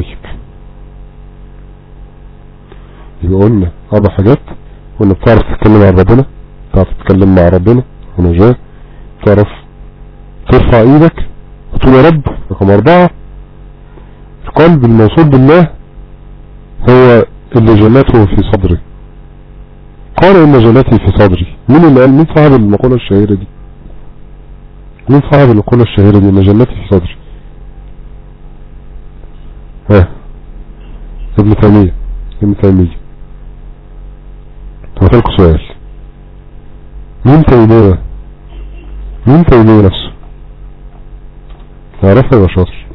D: يبقى قلنا اربع حاجات قلنا بتعرف تتكلم عن ربنا بتعرف تتكلم مع ربنا ونجاة تعرف ترفع ايدك وتقول يا رب رقم اربعة القلب الموصول بالله هو اللي جنته في صدري قال ان جنتي في صدري مين اللي قال مين صاحب المقولة الشهيرة دي مين صاحب المقولة الشهيرة دي ان جنتي في صدري ها ابن تيمية ابن تيمية طب لكم سؤال مين تيمية مين تيمية نفسه تعرفها يا شاطر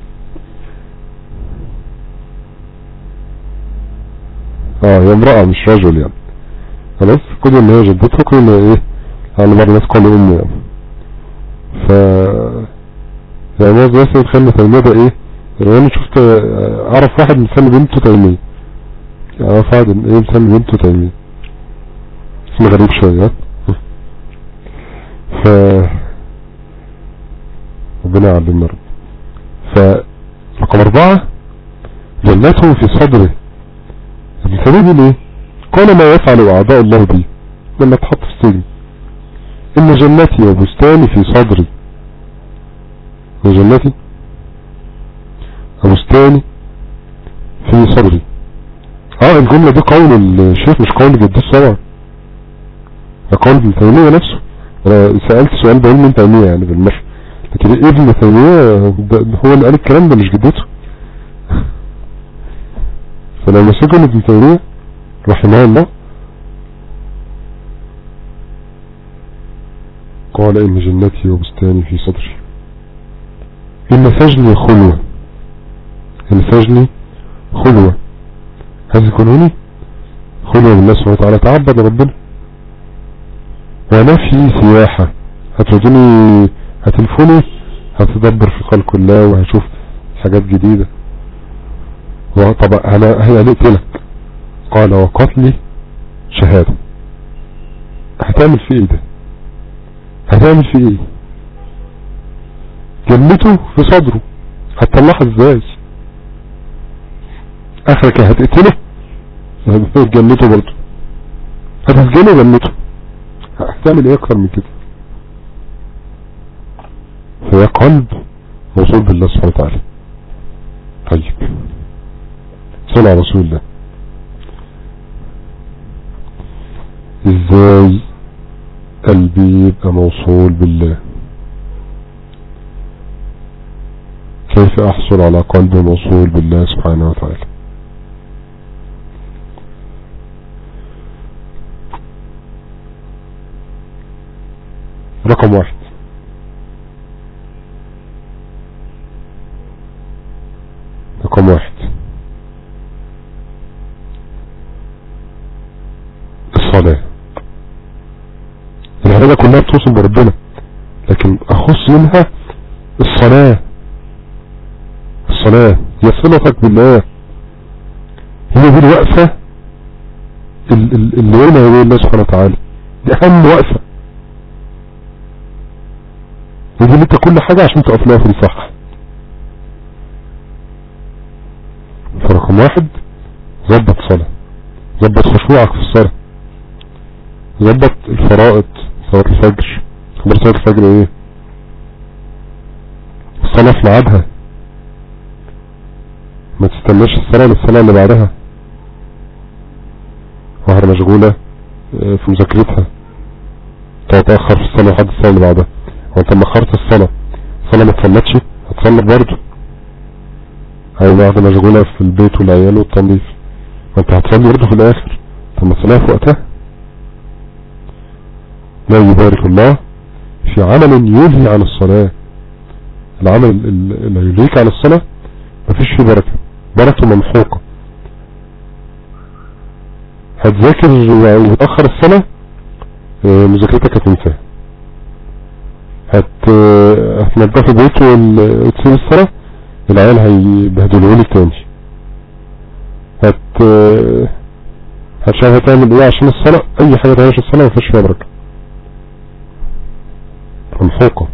D: اه هي امرأة مش رجل يعني خلاص كل ان هي جدتها كل ان ايه على مر الناس قالوا امه يعني ف يعني موز بس يتخلي تيمية ده ايه يعني انا شفت اعرف واحد مسمي بنته تيمية اعرف واحد ايه مسمي بنته تيمية اسم غريب شوية ف ربنا يعلمنا رب فرقم اربعة جنته في صدره ابن سبيل ايه قال ما يفعل اعداء الله بي لما اتحط في السجن ان جنتي وبستاني في صدري ان جنتي وبستاني في صدري اه الجملة دي قول الشيخ مش قول جديد طبعا ده قول ابن تيمية نفسه انا سألت سؤال بقول من تيمية يعني بالمر لكن ابن تيمية هو اللي قال الكلام ده مش جدته فلما سجن ابن تيمية رحمه الله قال إن جنتي وبستاني في صدري إن سجني خلوة إن سجني خلوة هذا يكونوني خلوة بالله سبحانه وتعالى تعبد ربنا ونفي سياحة هتودوني هتلفوني هتدبر في خلق الله وهشوف حاجات جديدة طب انا هي نقتلك قال وقتلي شهادة هتعمل فيه ايه ده هتعمل فيه ايه جنته في صدره هتطلعها ازاي اخرك هتقتله جنته برضه هتسجنه جنته هتعمل ايه اكتر من كده فهي قلب موصول بالله سبحانه وتعالى طيب صلى على رسول الله ازاي قلبي يبقى موصول بالله كيف احصل على قلب موصول بالله سبحانه وتعالى رقم واحد رقم واحد الصلاة العبادة كلها بتوصل بربنا لكن اخص منها الصلاة الصلاة هي صلتك بالله هي دي الوقفة ال- ال- اللي بينها وبين الله سبحانه وتعالى دي اهم وقفة ودي اللي انت كل حاجة عشان تقف لها في الصح فرقم واحد ظبط صلاة ظبط خشوعك في الصلاة ظبط الفرائض صلاة الفجر خبر صلاة الفجر ايه الصلاة في ميعادها ما تستناش الصلاة للصلاة اللي بعدها واحدة مشغولة آه، في مذاكرتها تتأخر في الصلاة لحد الصلاة اللي بعدها وانت ما اخرت الصلاة الصلاة ما تصلتش هتصلي برضه او واحدة مشغولة في البيت والعيال والتنظيف ما انت هتصلي برضه في الاخر طب ما تصليها في وقتها لا يبارك الله في عمل يلهي عن الصلاة العمل ال- اللي يلهيك عن الصلاة مفيش فيه بركة بركته ممحوقة هتذاكر و- وتأخر الصلاة آه، مذاكرتك هتنساها هت هتنضف البيت وال- وتسيب الصلاة العيال هيبهدلوا لك تاني هت هتشوف هتعمل ايه عشان الصلاة اي حاجة تعملش الصلاة مفيش فيها بركة ممحوقة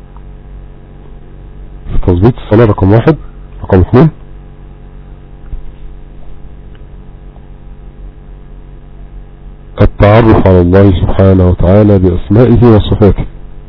D: في تظبيط الصلاة رقم واحد رقم اثنين التعرف على الله سبحانه وتعالى بأسمائه وصفاته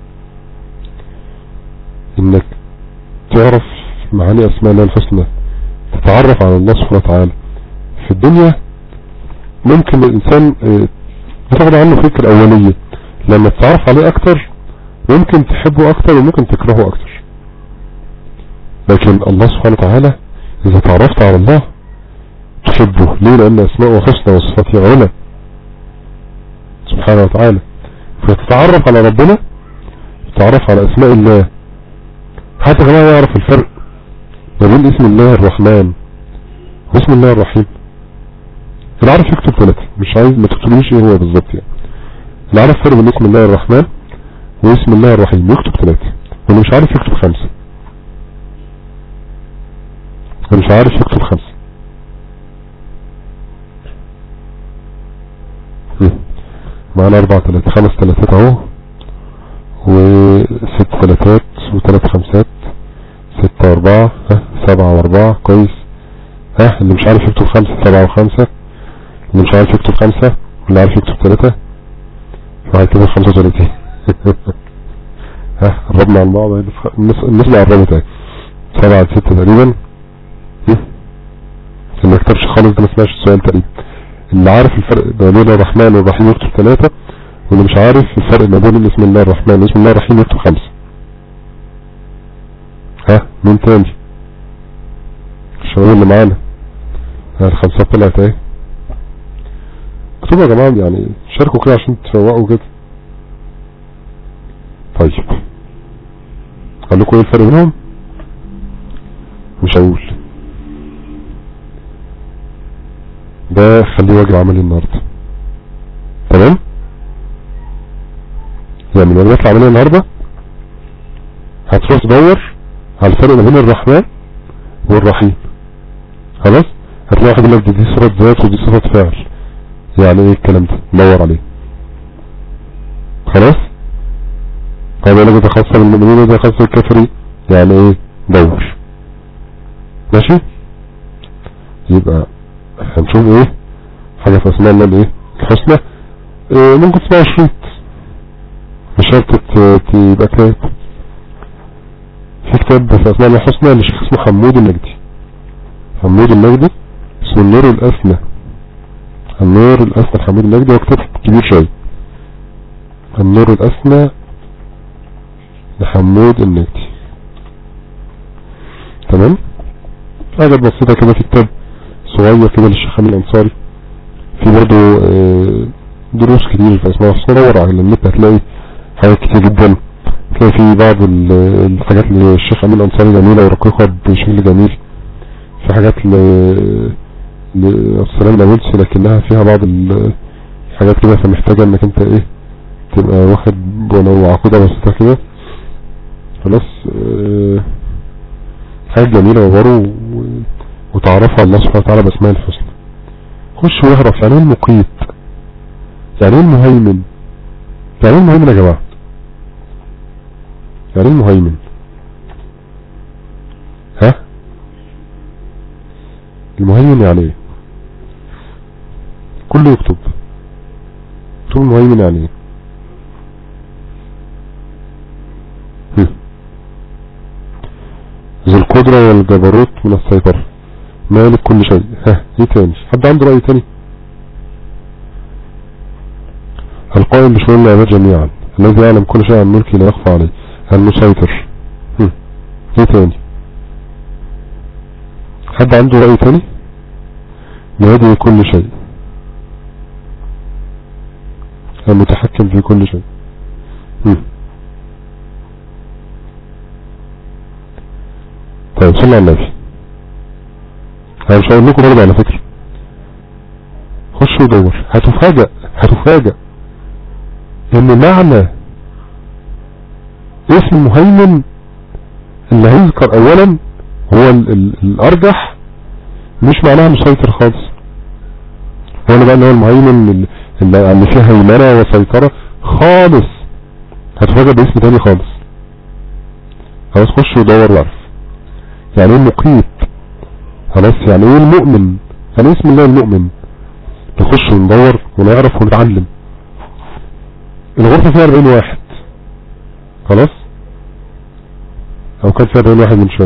D: انك تعرف معاني اسماء الله الحسنى تتعرف على الله سبحانه وتعالى في الدنيا ممكن الانسان آه، بتاخد عنه فكرة اولية لما تتعرف عليه اكتر ممكن تحبه اكتر وممكن تكرهه اكتر لكن الله سبحانه وتعالى اذا تعرفت على الله تحبه ليه لان اسماءه حسنى وصفاته علا سبحانه وتعالى فتتعرف على ربنا تتعرف على اسماء الله حتى كمان يعرف الفرق ما بين اسم الله الرحمن واسم الله الرحيم اللي عارف يكتب ثلاثة مش عايز ما تكتبليش ايه هو بالظبط يعني اللي عارف فرق بين اسم الله الرحمن واسم الله الرحيم يكتب ثلاثة واللي مش عارف يكتب خمسة اللي مش عارف يكتب خمسة مم. معانا اربع ثلاثة خمس ثلاثات اهو وست ثلاثات وثلاث خمسات ستة واربعة ها سبعة واربعة كويس ها اللي مش عارف يكتب خمسة سبعة وخمسة اللي مش عارف يكتب خمسة واللي عارف يكتب ثلاثة فهي كده خمسة وثلاثين ها قربنا عن بعض اهي بس- النس- النسبة قربت اهي سبعة ستة تقريبا هم؟ اللي ما كتبش خالص ده ما سمعش السؤال تقريبا اللي عارف الفرق ما بين الرحمن والرحيم يكتب ثلاثة واللي مش عارف الفرق ما بين اسم الله الرحمن واسم الله الرحيم يكتب خمسة ها مين تاني الشباب اللي معانا ها الخمسات طلعت اهي اكتبوا يا جماعة يعني شاركوا كده عشان تفوقوا كده طيب قال لكم ايه الفرق بينهم مش هقول ده خليه واجب عملي النهارده تمام يعني من واجبات العملية النهارده هتروح تدور على الفرق ما بين الرحمن والرحيم خلاص هتلاقي واحد يقول لك دي, دي صفة ذات ودي صفة فعل يعني ايه الكلام ده دور عليه خلاص طيب يقول لك ده خاصة بالمؤمنين وده خاصة بالكافرين يعني ايه دور ماشي يبقى هنشوف ايه حاجة في اسماء الله الايه الحسنى إيه ممكن تسمعوا شريط مش شرط ت- تبقى كتاب في كتاب في اسماء الله الحسنى لشيخ اسمه حمود النجدي حمود النجدي اسمه النور الأسنى النور الأسنى حمود النجدي هو كتاب كبير شوية النور الأسنى لحمود النجدي تمام حاجة بسيطة كده في كتاب صغير كده للشيخ حميد الأنصاري في برضه آه، دروس كتير في اسماء الحسنى دور على النت هتلاقي حاجات كتير جدا هتلاقي في بعض ال- الحاجات اللي الشيخ أمين الأنصاري جميلة ورقيقة بشكل جميل في حاجات ل للسلام الأولسي لكنها فيها بعض ال- الحاجات كده فمحتاجة انك انت ايه تبقى واخد ولو عقيدة بسيطة كده خلاص اه حاجة جميلة وبرو و- وتعرفها الله سبحانه وتعالى بأسماء الحسنى خش واعرف يعني ايه المقيت يعني ايه المهيمن يعني ايه المهيمن يا جماعة يعني ايه المهيمن ها المهيمن يعني ايه كله يكتب اكتب المهيمن يعني ايه هم. ذو القدرة والجبروت من السيطرة مالك كل شيء ها ايه تاني حد عنده رأي تاني القائم بشؤون العباد جميعا الذي يعلم كل شيء عن ملكه لا يخفى عليه المسيطر هم. ايه تاني حد عنده رأي تاني بيده كل شيء المتحكم في كل شيء هم. طيب صلى على النبي انا مش هقول لكم برضه على فكرة خشوا ودور هتفاجأ هتفاجأ ان معنى اسم مهيمن اللي هيذكر اولا هو ال ال الارجح مش معناها مسيطر خالص هو اللي بقى اللي هو المهيمن اللي, اللي فيه هيمنة وسيطرة خالص هتفاجأ باسم تاني خالص خلاص خش ودور واعرف يعني ايه المقيت خلاص يعني ايه المؤمن يعني ايه اسم الله المؤمن نخش وندور ونعرف ونتعلم الغرفة فيها 40 واحد خلاص او كان فيها 40 واحد من شوية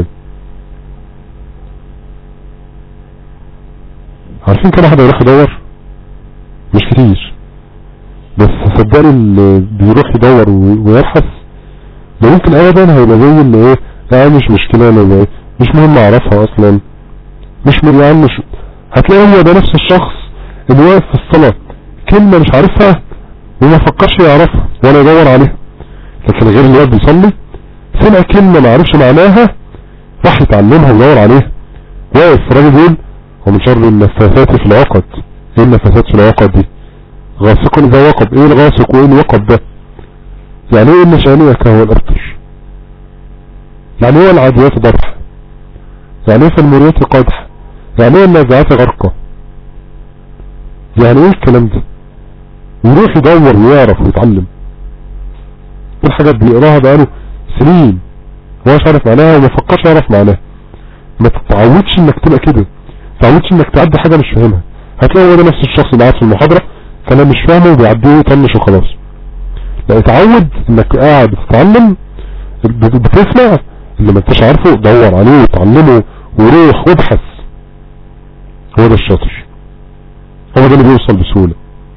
D: عارفين كم واحد هيروح يدور مش كتير بس صدقني اللي بيروح يدور و- ويبحث ده ممكن ابدا هيبقى زي اللي ايه لا مش مشكلة انا بقى- مش مهم اعرفها اصلا مش م- يعني مش هتلاقي هو ده نفس الشخص اللي واقف في الصلاة كلمة مش عارفها وما فكرش يعرفها ولا يدور عليها لكن غير اللي واقف بيصلي سمع كلمة ما عرفش معناها راح يتعلمها ويدور عليها واقف الراجل بيقول ومن شر النفاثات في العقد ايه النفاثات في العقد دي غاسق اذا وقب ايه الغاسق وايه الوقب ده يعني ايه ان شانئك هو الابتر يعني ايه العاديات ضرح يعني ايه فالمريات قدح يعني ايه النازعات غرقة يعني ايه الكلام ده ويروح يدور ويعرف ويتعلم كل حاجات بيقراها بقاله سنين هو مش عارف معناها وما فكرش يعرف معناها ما تتعودش انك تبقى كده ما تتعودش انك تعدي حاجة مش فاهمها هتلاقي هو ده نفس الشخص اللي قاعد في المحاضرة كلام مش فاهمه وبيعديه ويطنش وخلاص لا اتعود انك قاعد بتتعلم بت- بتسمع اللي ما انتش عارفه دور عليه وتعلمه وروح وابحث هو ده الشاطر هو ده اللي بيوصل بسهولة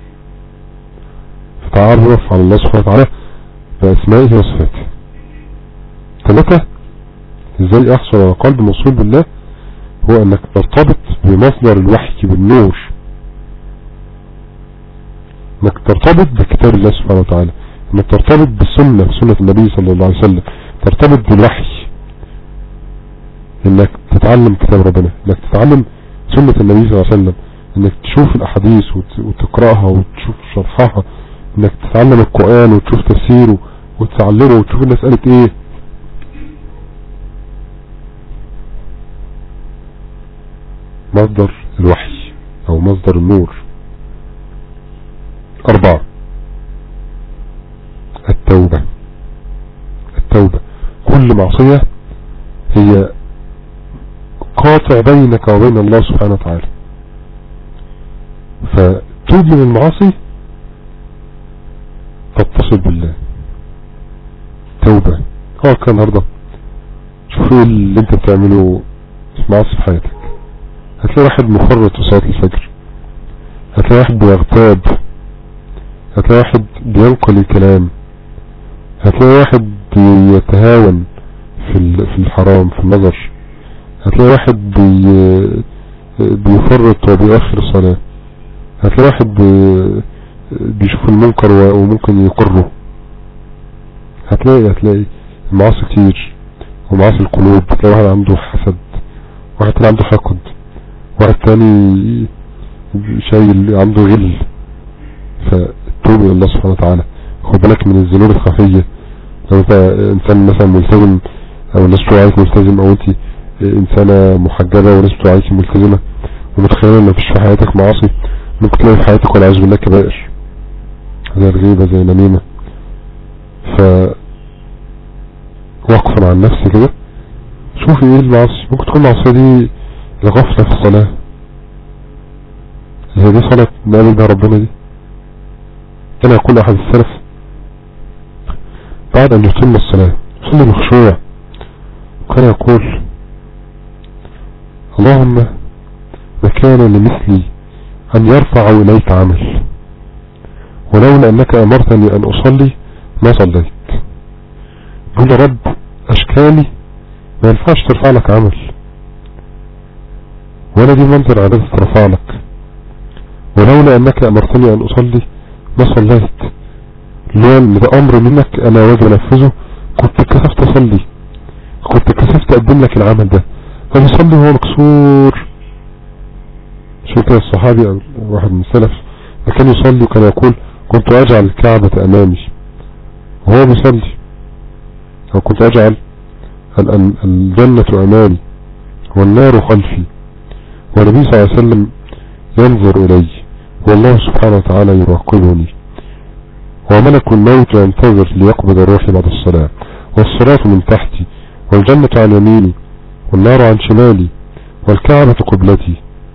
D: فتعرف على الله سبحانه وتعالى بأسمائه وصفاته ثلاثة ازاي احصل على قلب موصول بالله هو انك ترتبط بمصدر الوحي بالنور انك ترتبط بكتاب الله سبحانه وتعالى انك ترتبط بالسنة سنة النبي صلى الله عليه وسلم ترتبط بالوحي انك تتعلم كتاب ربنا انك تتعلم سنة النبي صلى الله عليه وسلم انك تشوف الاحاديث وت- وتقرأها وتشوف شرحها انك تتعلم القرآن وتشوف تفسيره وتتعلمه وتشوف الناس قالت ايه مصدر الوحي او مصدر النور اربعة التوبة التوبة كل معصية هي قاطع بينك وبين الله سبحانه وتعالى فتوب من المعاصي تتصل بالله توبة اه كان النهاردة شوف ايه اللي انت بتعمله في معاصي في حياتك هتلاقي واحد مفرط في صلاة الفجر هتلاقي واحد بيغتاب هتلاقي واحد بينقل الكلام هتلاقي واحد بيتهاون في ال- في الحرام في النظر هتلاقي واحد بي بيفرط وبيأخر الصلاة هتلاقي واحد بي بيشوف المنكر و- وممكن يقره هتلاقي هتلاقي معاصي كتير ومعاصي القلوب هتلاقي واحد عنده حسد واحد تاني عنده حقد واحد تاني شايل عنده غل فتوب الى الله سبحانه وتعالى خد بالك من الذنوب الخفية لو انت انسان مثلا ملتزم او الناس بتوع عليك ملتزم او انت انسانة محجبة والناس بتوع عليك ملتزمة ومتخيلة ان مفيش في حياتك معاصي ممكن تلاقي في حياتك والعياذ بالله كبائر زي الغيبة زي النميمة ف وقفا عن نفسي كده شوفي ايه المعاصي ممكن تكون المعصية دي الغفلة في الصلاة هي دي صلاة نقابل بها ربنا دي كان يقول احد السلف بعد ان يتم الصلاة صلي بخشوع كان يقول اللهم ما كان لمثلي ان يرفع اليك عمل ولولا انك امرتني ان اصلي ما صليت قل يا رب اشكالي ما ينفعش ترفع لك عمل ولا دي منظر عادة ترفع لك ولولا انك امرتني ان اصلي ما صليت لان ده امر منك انا واجب انفذه كنت كسفت اصلي كنت كسفت اقدم لك العمل ده فبيصلي وهو مكسور شو كده الصحابي او واحد من السلف كان يصلي وكان يقول كنت اجعل الكعبة امامي وهو بيصلي او كنت اجعل الجنة امامي والنار خلفي والنبي صلى الله عليه وسلم ينظر الي والله سبحانه وتعالى يراقبني وملك الموت ينتظر ليقبض روحي بعد الصلاة والصلاة من تحتي والجنة عن يميني والنار عن شمالي والكعبة قبلتي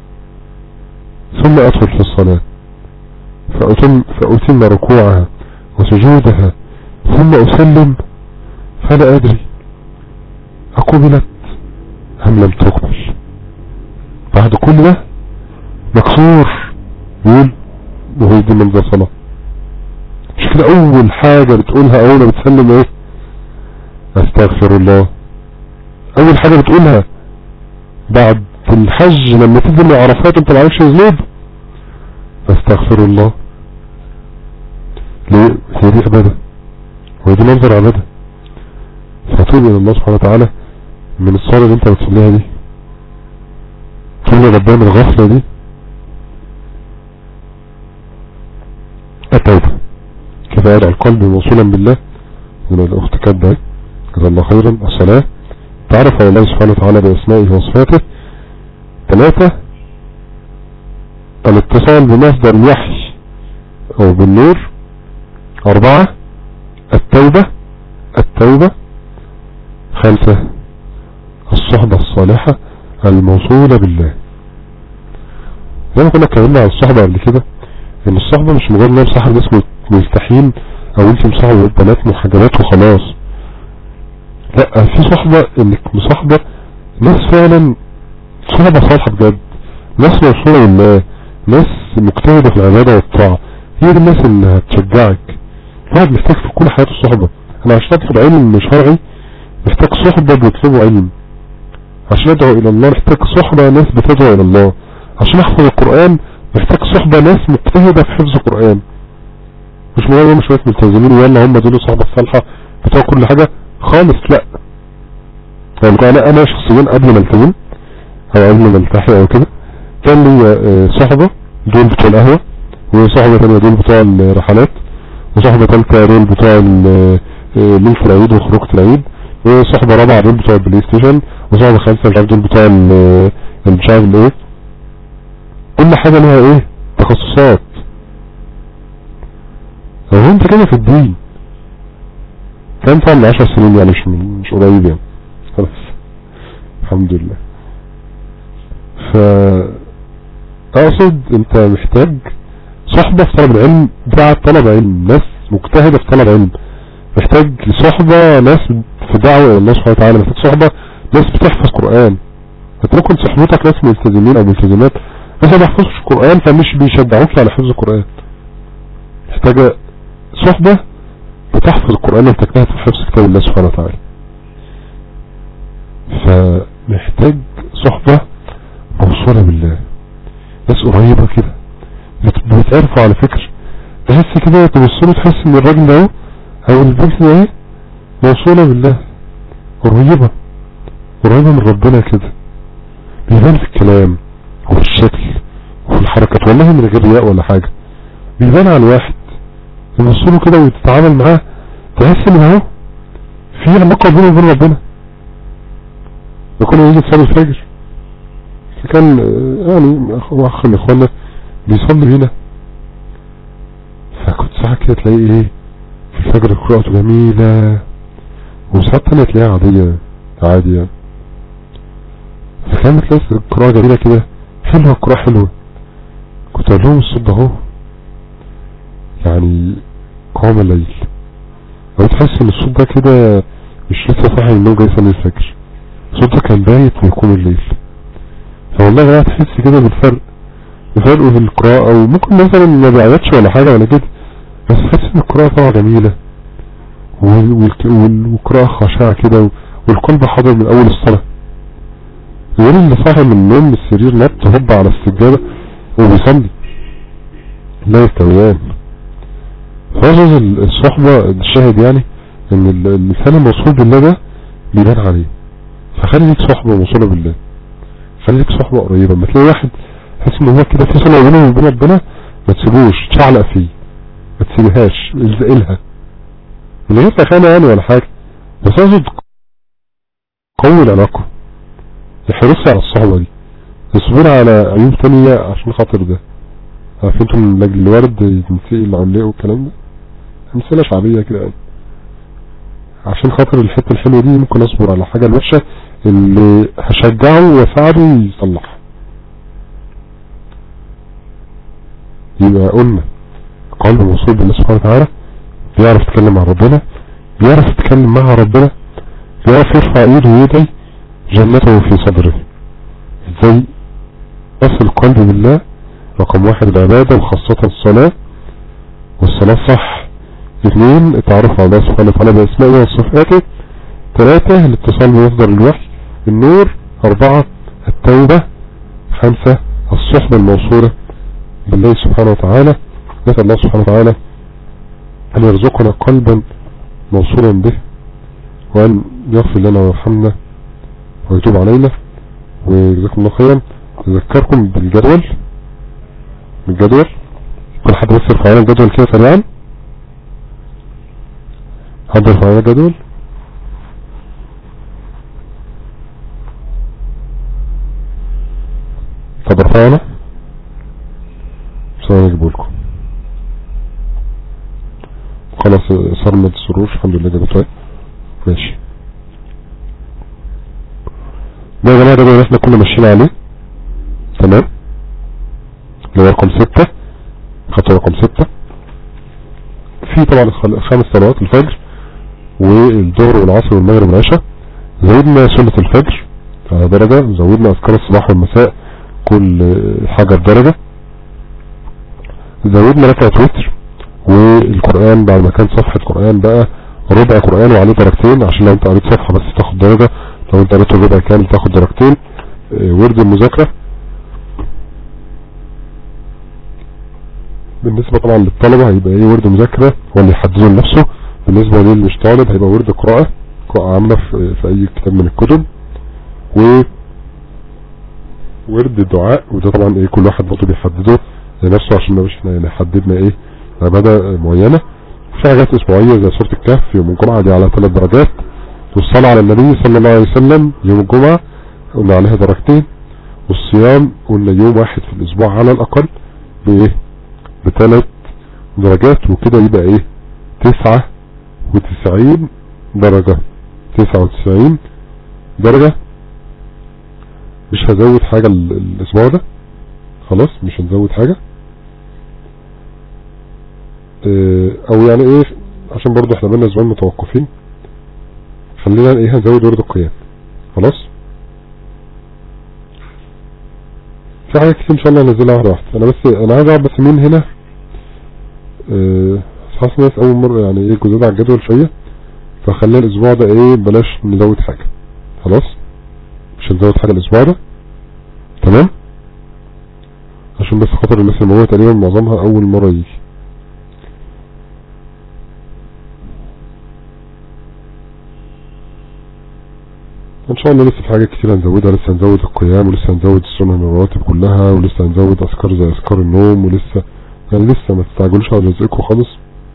D: ثم أدخل في الصلاة فأتم, فأتم ركوعها وسجودها ثم أسلم فلا أدري أقبلت أم لم تقبل بعد كل ده مكسور يقول وهي دي منظر صلاة مش كده أول حاجة بتقولها أول ما بتسلم إيه أستغفر الله أول حاجة بتقولها بعد الحج لما تيجي من عرفات انت معرفش ذنوب استغفر الله ليه هي دي عبادة وهي دي منظر عبادة فتوب الى الله سبحانه وتعالى من الصلاة اللي انت بتصليها دي توب ربنا من الغفلة دي التوبة كيف يدعو القلب موصولا بالله من الاخت كاتبه جزا الله خيرا الصلاة تعرف على الله سبحانه وتعالى باسمائه وصفاته ثلاثة الاتصال بمصدر الوحي او بالنور اربعة التوبة التوبة خمسة الصحبة الصالحة الموصولة بالله زي ما كنا اتكلمنا عن الصحبة قبل كده ان الصحبة مش مجرد ان مصاحب ناس ملتحين او انت مصاحب بنات محجبات وخلاص لا في صحبة انك مصاحبة ناس فعلا صحبة صالحة بجد ناس موصولة لله ناس مجتهدة في العبادة والطاعة هي دي الناس اللي هتشجعك الواحد محتاج في كل حياته صحبة انا عشان ادخل علم شرعي محتاج صحبة بيطلبوا علم عشان ادعو الى الله محتاج صحبة ناس بتدعو الى الله عشان احفظ القرآن محتاج صحبة ناس مجتهدة في حفظ القرآن مش مجرد شوية ملتزمين ويلا هم دول الصحبة الصالحة بتوع كل حاجة خالص لا يعني انا انا شخصيا قبل ما التزم او قبل ما التحي او كده كان لي صحبة دول بتوع القهوة وصحبة تانية دول بتوع الرحلات وصحبة تالتة دول بتوع ليلة العيد وخروجة العيد وصحبة رابعة دول بتوع البلاي ستيشن وصحبة خمسة مش عارف دول بتوع مش عارف الايه كل حاجة لها ايه تخصصات هو انت كده في الدين كان طبعا من عشر سنين يعني مش مش قريب يعني خلاص الحمد لله ف اقصد انت محتاج صحبة في طلب العلم بتاع طلب علم ناس مجتهدة في طلب علم محتاج صحبة ناس في دعوة الى الله سبحانه وتعالى محتاج صحبة ناس بتحفظ قرآن انت ممكن صحبتك ناس ملتزمين او ملتزمات بس ما بيحفظش القرآن فمش بيشجعوك على حفظ القرآن محتاجة صحبة بتحفظ القرآن وتجتهد في حفظ كتاب الله سبحانه وتعالى فمحتاج صحبة موصولة بالله ناس قريبة كده بتعرفوا على فكر تحس كده تبص له تحس ان الراجل ده او البنت ده ايه موصولة بالله قريبة قريبة من ربنا كده بيبان في الكلام وفي الشكل وفي الحركات والله من غير رياء ولا حاجة بيبان على الواحد تبص كده وتتعامل معاه تحس ان اهو في علاقة بينه وبين ربنا يكون يجي تصلي الفجر فكان آه، يعني اخ أخ من اخواننا بيصلي هنا فكنت ساعة كده تلاقي ايه في الفجر قراءته جميلة وساعات تانية تلاقيها عادية عادي يعني فكانت تلاقي القراءة جميلة كده حلوة القراءة حلوة كنت اقول لهم الصوت ده اهو يعني قام الليل لو تحس ان الصوت ده كده مش لسه صاحي من النوم جاي يصلي الفجر الصوت ده كان بايت ويقوم الليل فوالله يا جماعة تحس كده بالفرق بفرق في القراءة وممكن مثلا ما بيعيطش ولا حاجة ولا كده بس تحس ان القراءة طبعا جميلة وال- والك- وال- والقراءة خاشعة كده والقلب حاضر من اول الصلاة غير اللي صاحي من النوم من السرير نط هوب على السجادة وبيصلي لا يستويان فهذا الصحبة الشاهد يعني ان ال- الانسان الموصول بالله ده بيبان عليه فخلي ليك صحبة موصولة بالله خلي ليك صحبة قريبة ما تلاقي واحد تحس ان هو كده في صلة بينه وبين ربنا ما تسيبوش تشعلق فيه ما تسيبهاش الزقلها من غير تخانة يعني ولا حاجة بس اقصد قوي العلاقة احرصي على الصحبة دي اصبري على عيوب تانية عشان خاطر ده عارفين انتم من لاجل الورد تنسي العملاء والكلام ده امثلة شعبية كده يعني عشان خاطر الحتة الحلوة دي ممكن اصبر على حاجة الوحشة اللي هشجعه واساعده يصلحها يبقى قلنا قلب موصول بالله سبحانه وتعالى بيعرف يتكلم مع ربنا بيعرف يتكلم مع ربنا بيعرف يرفع ايده ويدعي جنته في صدره ازاي اصل القلب بالله رقم واحد العبادة وخاصة الصلاة والصلاة صح اثنين التعرف على الله سبحانه وتعالى بأسمائه وصفاته ثلاثة الاتصال بمصدر الوحي النور أربعة التوبة خمسة الصحبة الموصولة بالله سبحانه وتعالى نسأل الله سبحانه وتعالى أن يرزقنا قلبا موصولا به وأن يغفر لنا ويرحمنا ويتوب علينا وجزاكم الله خيرا أذكركم بالجدول بالجدول كل حد بس يرفع لنا الجدول كده سريعا حد يرفع لنا الجدول طب ارفعنا ثواني اجيبه لكم خلاص صرمت السرور الحمد لله جابته اهي ماشي ده يا جماعه ده اللي احنا كنا ماشيين عليه تمام اللي هو رقم ستة خطوة رقم ستة في طبعا الخل- خمس صلوات الفجر والظهر والعصر والمغرب والعشاء زودنا سنة الفجر على درجة زودنا أذكار الصباح والمساء كل حاجة بدرجة زودنا ركعة وتر والقرآن بعد ما كان صفحة قرآن بقى ربع قرآن وعليه درجتين عشان لو انت قريت صفحة بس تاخد درجة لو انت قريت الربع كامل تاخد درجتين اه، ورد المذاكرة بالنسبة طبعا للطلبة هيبقى ايه ورد مذاكرة هو اللي يحدده لنفسه بالنسبة للي مش طالب هيبقى ورد قراءة قراءة عامة في, في اي كتاب من الكتب و ورد الدعاء وده طبعا ايه كل واحد برضه بيحدده لنفسه عشان ما بقاش احنا يعني حددنا ايه عبادة معينة في حاجات اسبوعية زي سورة الكهف يوم الجمعة دي على ثلاث درجات والصلاة على النبي صلى الله عليه وسلم يوم الجمعة قلنا عليها درجتين والصيام قلنا يوم واحد في الاسبوع على الاقل بايه بثلاث درجات وكده يبقى ايه تسعة وتسعين درجة تسعة وتسعين درجة مش هزود حاجة ال- الاسبوع ده خلاص مش هنزود حاجة اه، او يعني ايه عشان برضو احنا بقالنا اسبوعين متوقفين خلينا ايه هنزود ورد القيام خلاص في حاجات كتير ان شاء الله هنزلها واحدة واحدة انا بس انا عايز اعرف بس مين هنا اه، حاسس ناس اول مرة يعني ايه جزء على الجدول شوية فخلينا الاسبوع ده ايه بلاش نزود حاجة خلاص مش هنزود حاجة الاسبوع ده تمام عشان بس خاطر الناس اللي موجودة تقريبا معظمها اول مرة يجي ان شاء الله لسه في حاجات كتير هنزودها لسه هنزود القيام ولسه هنزود السنن الرواتب كلها ولسه هنزود اذكار زي اذكار النوم ولسه يعني لسه ما تستعجلوش على رزقكم خالص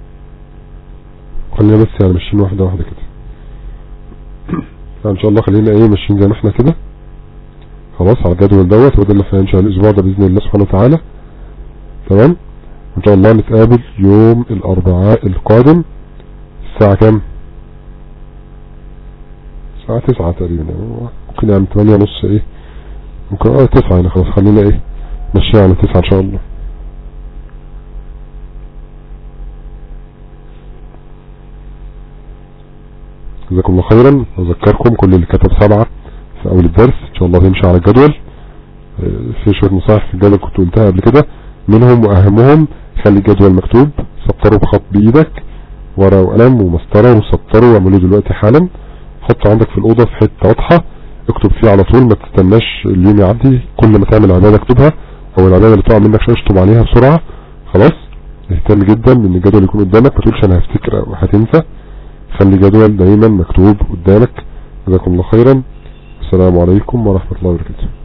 D: خلينا بس يعني ماشيين واحدة واحدة كده ان شاء الله خلينا ايه ماشيين زي ما احنا كده خلاص على الجدول دوت وده اللي احنا هنشاء الاسبوع ده باذن الله سبحانه وتعالى تمام ان شاء الله نتقابل يوم الاربعاء القادم الساعة كام الساعة تسعة تقريبا ممكن يعني تمانية ونص ايه ممكن اه تسعة يعني خلاص خلينا ايه ماشيين على تسعة ان شاء الله جزاكم الله خيرا اذكركم كل اللي كتب سبعة في اول الدرس ان شاء الله تمشي على الجدول اه، في شوية نصائح في الجدول كنت قلتها قبل كده منهم واهمهم خلي الجدول مكتوب سطره بخط بايدك ورقة وقلم ومسطرة وسطره واعمله دلوقتي حالا حطه عندك في الأوضة في حتة واضحة اكتب فيه على طول ما تستناش اليوم يعدي كل ما تعمل عبادة اكتبها او العبادة اللي تقع منك شوية اشطب عليها بسرعة خلاص اهتم جدا ان الجدول يكون قدامك ما تقولش انا هفتكر او هتنسى خلي جدول دايما مكتوب قدامك جزاكم الله خيرا السلام عليكم ورحمة الله وبركاته